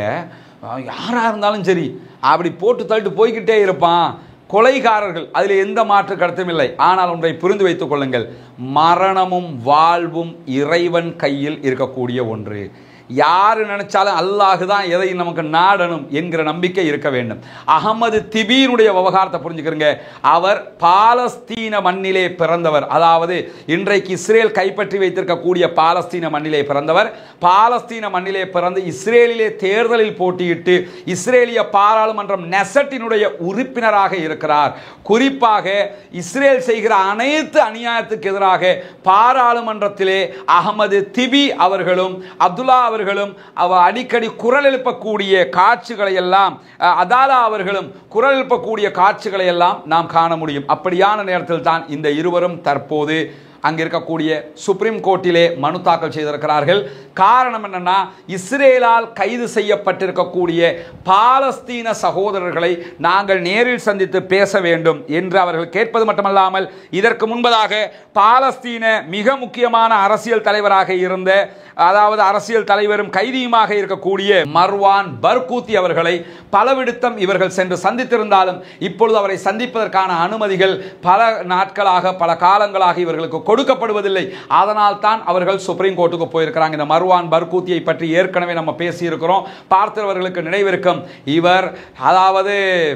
யாரா இருந்தாலும் சரி அப்படி போட்டு தள்ளிட்டு போய்கிட்டே இருப்பான் கொலைகாரர்கள் அதில் எந்த மாற்று கருத்தும் இல்லை ஆனால் ஒன்றை புரிந்து வைத்துக் கொள்ளுங்கள் மரணமும் வாழ்வும் இறைவன் கையில் இருக்கக்கூடிய ஒன்று யார் நினைச்சாலும் அல்லாஹ் தான் எதை நமக்கு நாடணும் என்கிற நம்பிக்கை இருக்க வேண்டும் அகமது திபீனுடைய விவகாரத்தை புரிஞ்சுக்கிறங்க அவர் பாலஸ்தீன மண்ணிலே பிறந்தவர் அதாவது இன்றைக்கு இஸ்ரேல் கைப்பற்றி வைத்திருக்கக்கூடிய பாலஸ்தீன மண்ணிலே பிறந்தவர் பாலஸ்தீன மண்ணிலே பிறந்து இஸ்ரேலிலே தேர்தலில் போட்டியிட்டு இஸ்ரேலிய பாராளுமன்றம் நெசட்டினுடைய உறுப்பினராக இருக்கிறார் குறிப்பாக இஸ்ரேல் செய்கிற அனைத்து அநியாயத்துக்கு எதிராக பாராளுமன்றத்திலே அகமது திபி அவர்களும் அப்துல்லா அவர்களும் அவ அடிக்கடி குரல் எழுப்பக்கூடிய காட்சிகளை எல்லாம் அஹ், அதாலா அவர்களும் குரல் எழுப்பக்கூடிய காட்சிகளை எல்லாம் நாம் காண முடியும் அப்படியான நேரத்தில் தான் இந்த இருவரும் தற்போது அங்கே இருக்கக்கூடிய சுப்ரீம் கோர்ட்டிலே மனு தாக்கல் செய்திருக்கிறார்கள் காரணம் என்னன்னா இஸ்ரேலால் கைது செய்யப்பட்டிருக்கக்கூடிய பாலஸ்தீன சகோதரர்களை நாங்கள் நேரில் சந்தித்து பேச வேண்டும் என்று அவர்கள் கேட்பது மட்டுமல்லாமல் இதற்கு முன்பதாக பாலஸ்தீன மிக முக்கியமான அரசியல் தலைவராக இருந்த அதாவது அரசியல் தலைவரும் கைதியுமாக இருக்கக்கூடிய மர்வான் பர்கூத்தி அவர்களை பலவிடுத்தம் இவர்கள் சென்று சந்தித்திருந்தாலும் இப்பொழுது அவரை சந்திப்பதற்கான அனுமதிகள் பல நாட்களாக பல காலங்களாக இவர்களுக்கு கொடுக்கப்படுவதில்லை அதனால் தான் அவர்கள் சுப்ரீம் கோர்ட்டுக்கு போயிருக்கிறாங்க இந்த மர்வான் பர்கூத்தியை பற்றி ஏற்கனவே நம்ம பேசியிருக்கிறோம் பார்த்தவர்களுக்கு நினைவிருக்கும் இவர் அதாவது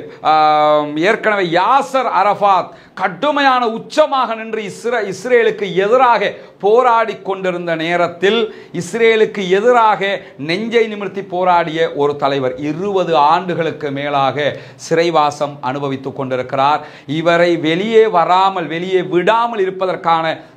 ஆம், ஏற்கனவே யாசர் அரஃபாத் கடுமையான உச்சமாக நின்று இஸ்ர இஸ்ரேலுக்கு எதிராக போராடி கொண்டிருந்த நேரத்தில் இஸ்ரேலுக்கு எதிராக நெஞ்சை நிமிர்த்தி போராடிய ஒரு தலைவர் இருபது ஆண்டுகளுக்கு மேலாக சிறைவாசம் அனுபவித்துக் கொண்டிருக்கிறார் இவரை வெளியே வராமல் வெளியே விடாமல் இருப்பதற்கான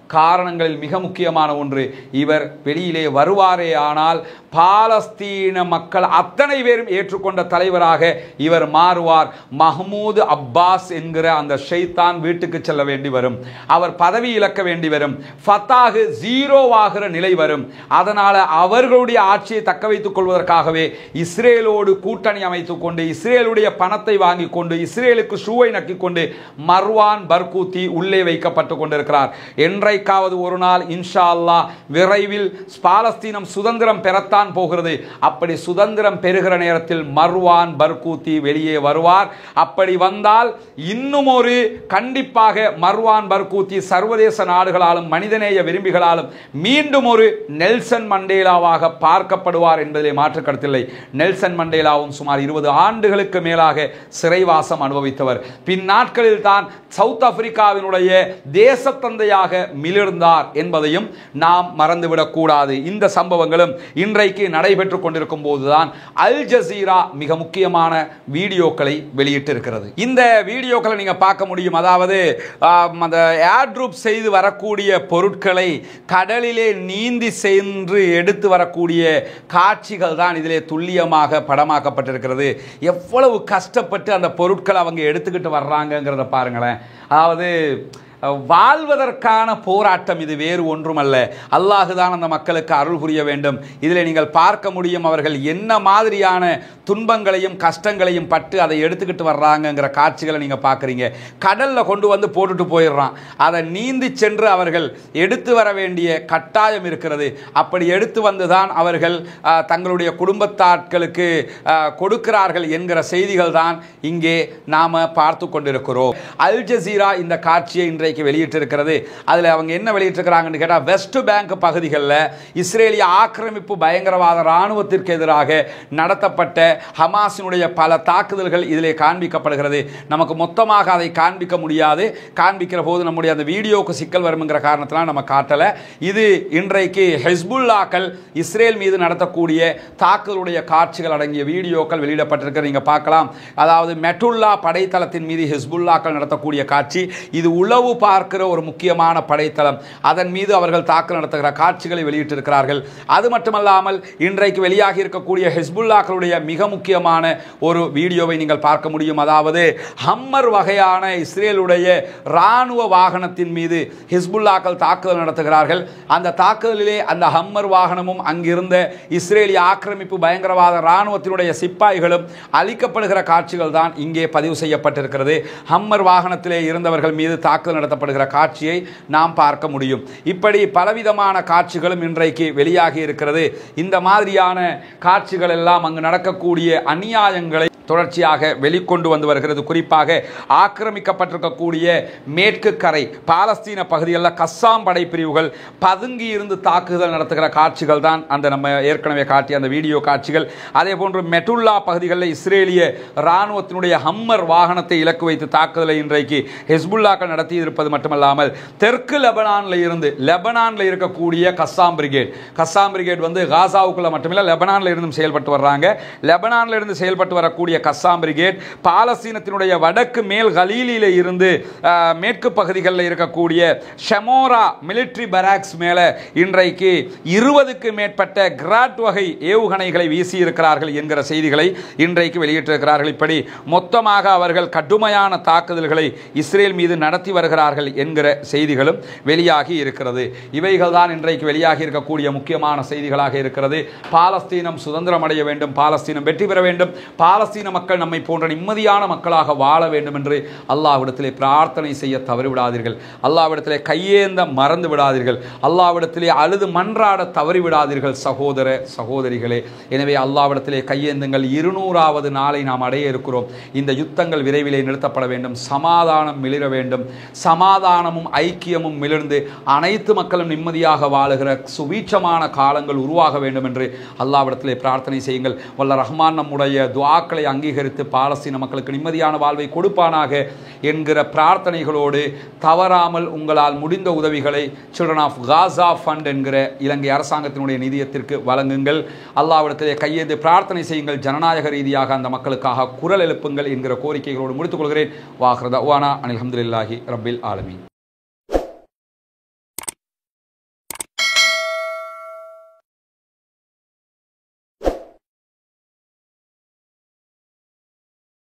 காரணங்களில் மிக முக்கியமான ஒன்று இவர் வெளியிலே வருவாரே ஆனால் பாலஸ்தீன மக்கள் அத்தனை பேரும் ஏற்றுக்கொண்ட தலைவராக இவர் மாறுவார் மஹமூது அப்பாஸ் என்கிற அந்த ஷைத்தான் வீட்டுக்கு செல்ல வேண்டி வரும் அவர் பதவி இழக்க வேண்டி வரும் ஃபத்தாகு ஜீரோவாகிற நிலை வரும் அதனால அவர்களுடைய ஆட்சியை தக்க வைத்துக் கொள்வதற்காகவே இஸ்ரேலோடு கூட்டணி அமைத்துக் கொண்டு இஸ்ரேலுடைய பணத்தை வாங்கி கொண்டு இஸ்ரேலுக்கு ஷூவை நக்கிக் கொண்டு மர்வான் பர்கூத்தி உள்ளே வைக்கப்பட்டு கொண்டிருக்கிறார் என்றைக்காவது ஒரு நாள் இன்ஷா அல்லாஹ் விரைவில் பாலஸ்தீனம் சுதந்திரம் பெறத்தான் போகிறது அப்படி சுதந்திரம் பெறுகிற நேரத்தில் மர்வான் பர்கூத்தி வெளியே வருவார் அப்படி வந்தால் இன்னும் ஒரு கண்டிப்பாக மர்வான் பர்கூத்தி சர்வதேச நாடுகளாலும் மனிதநேய விரும்பிகளாலும் மீண்டும் ஒரு நெல்சன் மண்டேலாவாக பார்க்கப்படுவார் என்பதிலே மாற்று கருத்தில்லை நெல்சன் மண்டேலாவும் சுமார் இருபது ஆண்டுகளுக்கு மேலாக சிறைவாசம் அனுபவித்தவர் பின் நாட்களில் தான் சவுத் ஆப்பிரிக்காவினுடைய தேசத்தந்தையாக மிளிர்ந்தார் என்பதையும் நாம் மறந்துவிடக் கூடாது இந்த சம்பவங்களும் இன்றைக்கு நடைபெற்றுக் கொண்டிருக்கும் போதுதான் அல் ஜசீரா மிக முக்கியமான வீடியோக்களை வெளியிட்டிருக்கிறது இந்த வீடியோக்களை நீங்க பார்க்க முடியும் அதாவது ஆம், அந்த ஏர்ட்ரூப் செய்து வரக்கூடிய பொருட்களை கடலிலே நீந்தி சென்று எடுத்து வரக்கூடிய காட்சிகள் தான் இதிலே துல்லியமாக படமாக்கப்பட்டிருக்கிறது எவ்வளவு கஷ்டப்பட்டு அந்த பொருட்களை அவங்க எடுத்துக்கிட்டு வர்றாங்கங்கிறத பாருங்களேன் அதாவது அஹ், வாழ்வதற்கான போராட்டம் இது வேறு ஒன்றுமல்ல அல்லாஹுதான் அந்த மக்களுக்கு அருள் புரிய வேண்டும் இதில் நீங்கள் பார்க்க முடியும் அவர்கள் என்ன மாதிரியான துன்பங்களையும் கஷ்டங்களையும் பட்டு அதை எடுத்துக்கிட்டு வர்றாங்கங்கிற காட்சிகளை நீங்கள் பார்க்குறீங்க கடலில் கொண்டு வந்து போட்டுட்டு போயிடுறான் அதை நீந்தி சென்று அவர்கள் எடுத்து வர வேண்டிய கட்டாயம் இருக்கிறது அப்படி எடுத்து வந்து தான் அவர்கள் அஹ், தங்களுடைய குடும்பத்தாட்களுக்கு அஹ், கொடுக்கிறார்கள் என்கிற செய்திகள் தான் இங்கே நாம் பார்த்து கொண்டிருக்கிறோம் அல் ஜசீரா இந்த காட்சியை இன்றைக்கு வெளியிட்டிருக்கிறது அதில் அவங்க என்ன வெளியிட்டிருக்கிறாங்கன்னு கேட்டால் வெஸ்ட் பேங்க் பகுதிகளில் இஸ்ரேலிய ஆக்கிரமிப்பு பயங்கரவாத இராணுவத்திற்கு எதிராக நடத்தப்பட்ட ஹமாஸினுடைய பல தாக்குதல்கள் இதிலே காண்பிக்கப்படுகிறது நமக்கு மொத்தமாக அதை காண்பிக்க முடியாது காண்பிக்கிற போது நம்முடைய அந்த வீடியோவுக்கு சிக்கல் வரும்ங்கிற காரணத்தினால் நம்ம காட்டலை இது இன்றைக்கு ஹெஸ்புல்லாக்கள் இஸ்ரேல் மீது நடத்தக்கூடிய தாக்குதலுடைய காட்சிகள் அடங்கிய வீடியோக்கள் வெளியிடப்பட்டிருக்கிறது நீங்கள் பார்க்கலாம் அதாவது மெட்டுல்லா படைத்தளத்தின் மீது ஹெஸ்புல்லாக்கள் நடத்தக்கூடிய காட்சி இது உளவு பார்க்கிற ஒரு முக்கியமான படைத்தளம் அதன் மீது அவர்கள் தாக்குதல் நடத்துகிற காட்சிகளை வெளியிட்டிருக்கிறார்கள் அது மட்டுமல்லாமல் இன்றைக்கு வெளியாகி இருக்கக்கூடிய ஹெஸ்புல்லாக்களுடைய மிக முக்கியமான ஒரு வீடியோவை நீங்கள் பார்க்க முடியும் அதாவது ஹம்மர் வகையான இஸ்ரேலுடைய இராணுவ வாகனத்தின் மீது ஹிஸ்புல்லாக்கள் தாக்குதல் நடத்துகிறார்கள் அந்த தாக்குதலிலே அந்த ஹம்மர் வாகனமும் அங்கிருந்த இஸ்ரேலிய ஆக்கிரமிப்பு பயங்கரவாத இராணுவத்தினுடைய சிப்பாய்களும் அளிக்கப்படுகிற காட்சிகள் தான் இங்கே பதிவு செய்யப்பட்டிருக்கிறது ஹம்மர் வாகனத்திலே இருந்தவர்கள் மீது தாக்குதல் நடத்தப்படுகிற காட்சியை நாம் பார்க்க முடியும் இப்படி பலவிதமான காட்சிகளும் இன்றைக்கு வெளியாகி இருக்கிறது இந்த மாதிரியான காட்சிகள் எல்லாம் அங்கு நடக்கக்கூடிய அநியாயங்களை தொடர்ச்சியாக வெளிக்கொண்டு வந்து வருகிறது குறிப்பாக ஆக்கிரமிக்கப்பட்டிருக்கக்கூடிய மேற்கு கரை பாலஸ்தீன பகுதிகளில் கஸ்ஸாம் படை பிரிவுகள் பதுங்கி இருந்து தாக்குதல் நடத்துகிற காட்சிகள் தான் அந்த நம்ம ஏற்கனவே காட்டிய அந்த வீடியோ காட்சிகள் அதே போன்று மெட்டுல்லா பகுதிகளில் இஸ்ரேலிய இராணுவத்தினுடைய ஹம்மர் வாகனத்தை இலக்கு வைத்து தாக்குதலை இன்றைக்கு ஹெஸ்புல்லாக்கள் நடத்தி இருப்பது மட்டுமல்லாமல் தெற்கு லெபனானில் இருந்து லெபனானில் இருக்கக்கூடிய கஸ்ஸாம் பிரிகேட் கஸ்ஸாம் பிரிகேட் வந்து காசாவுக்குள்ள மட்டுமில்லை லெபனானில் இருந்தும் செயல்பட்டு வர்றாங்க லெபனானில் இருந்து செயல்பட்டு வரக்கூடிய கஸ்ஸாம் பிரிகேட் பாலஸ்தீனத்தினுடைய வடக்கு மேல் கலீலியில் இருந்து அஹ், மேற்கு பகுதிகளில் இருக்கக்கூடிய ஷெமோரா மிலிட்ரி பராக்ஸ் மேலே இன்றைக்கு இருபதுக்கு மேற்பட்ட கிராட் வகை ஏவுகணைகளை வீசி இருக்கிறார்கள் என்கிற செய்திகளை இன்றைக்கு வெளியிட்டிருக்கிறார்கள் இப்படி மொத்தமாக அவர்கள் கடுமையான தாக்குதல்களை இஸ்ரேல் மீது நடத்தி வருகிறார்கள் என்கிற செய்திகளும் வெளியாகி இருக்கிறது இவைகள் தான் இன்றைக்கு வெளியாகி இருக்கக்கூடிய முக்கியமான செய்திகளாக இருக்கிறது பாலஸ்தீனம் சுதந்திரம் அடைய வேண்டும் பாலஸ்தீனம் வெற்றி பெற வேண்டும் பாலஸ்தீன மக்கள் நம்மை போன்ற நிம்மதியான மக்களாக வாழ வேண்டும் என்று அல்லாவிடத்திலே பிரார்த்தனை செய்ய தவறிவிடாதீர்கள் அல்லாவிடத்திலே கையேந்த மறந்து விடாதீர்கள் அல்லாவிடத்திலே அழுது மன்றாட தவறி விடாதீர்கள் சகோதர சகோதரிகளே எனவே அல்லாவிடத்திலே கையேந்துங்கள் இருநூறாவது நாளை நாம் அடைய இருக்கிறோம் இந்த யுத்தங்கள் விரைவிலே நிறுத்தப்பட வேண்டும் சமாதானம் மிளிர வேண்டும் சமாதானமும் ஐக்கியமும் மிளிர்ந்து அனைத்து மக்களும் நிம்மதியாக வாழுகிற சுபீட்சமான காலங்கள் உருவாக வேண்டும் என்று அல்லாவிடத்திலே பிரார்த்தனை செய்யுங்கள் வல்ல ரஹ்மான் நம்முடைய துஆக்களை அங்கீகரித்து பாலஸ்தீன மக்களுக்கு நிம்மதியான வாழ்வை கொடுப்பானாக என்கிற பிரார்த்தனைகளோடு தவறாமல் உங்களால் முடிந்த உதவிகளை சில்ட்ரன் ஆஃப் காசா ஃபண்ட் என்கிற இலங்கை அரசாங்கத்தினுடைய நிதியத்திற்கு வழங்குங்கள் அல்லாவிடத்திலே கையேந்து பிரார்த்தனை செய்யுங்கள் ஜனநாயக ரீதியாக அந்த மக்களுக்காக குரல் எழுப்புங்கள் என்கிற கோரிக்கைகளோடு முடித்துக் கொள்கிறேன் வாஹ்ரதா வானா அனில் அஹமதுல்லாஹி ரப்பில் ஆலமீன்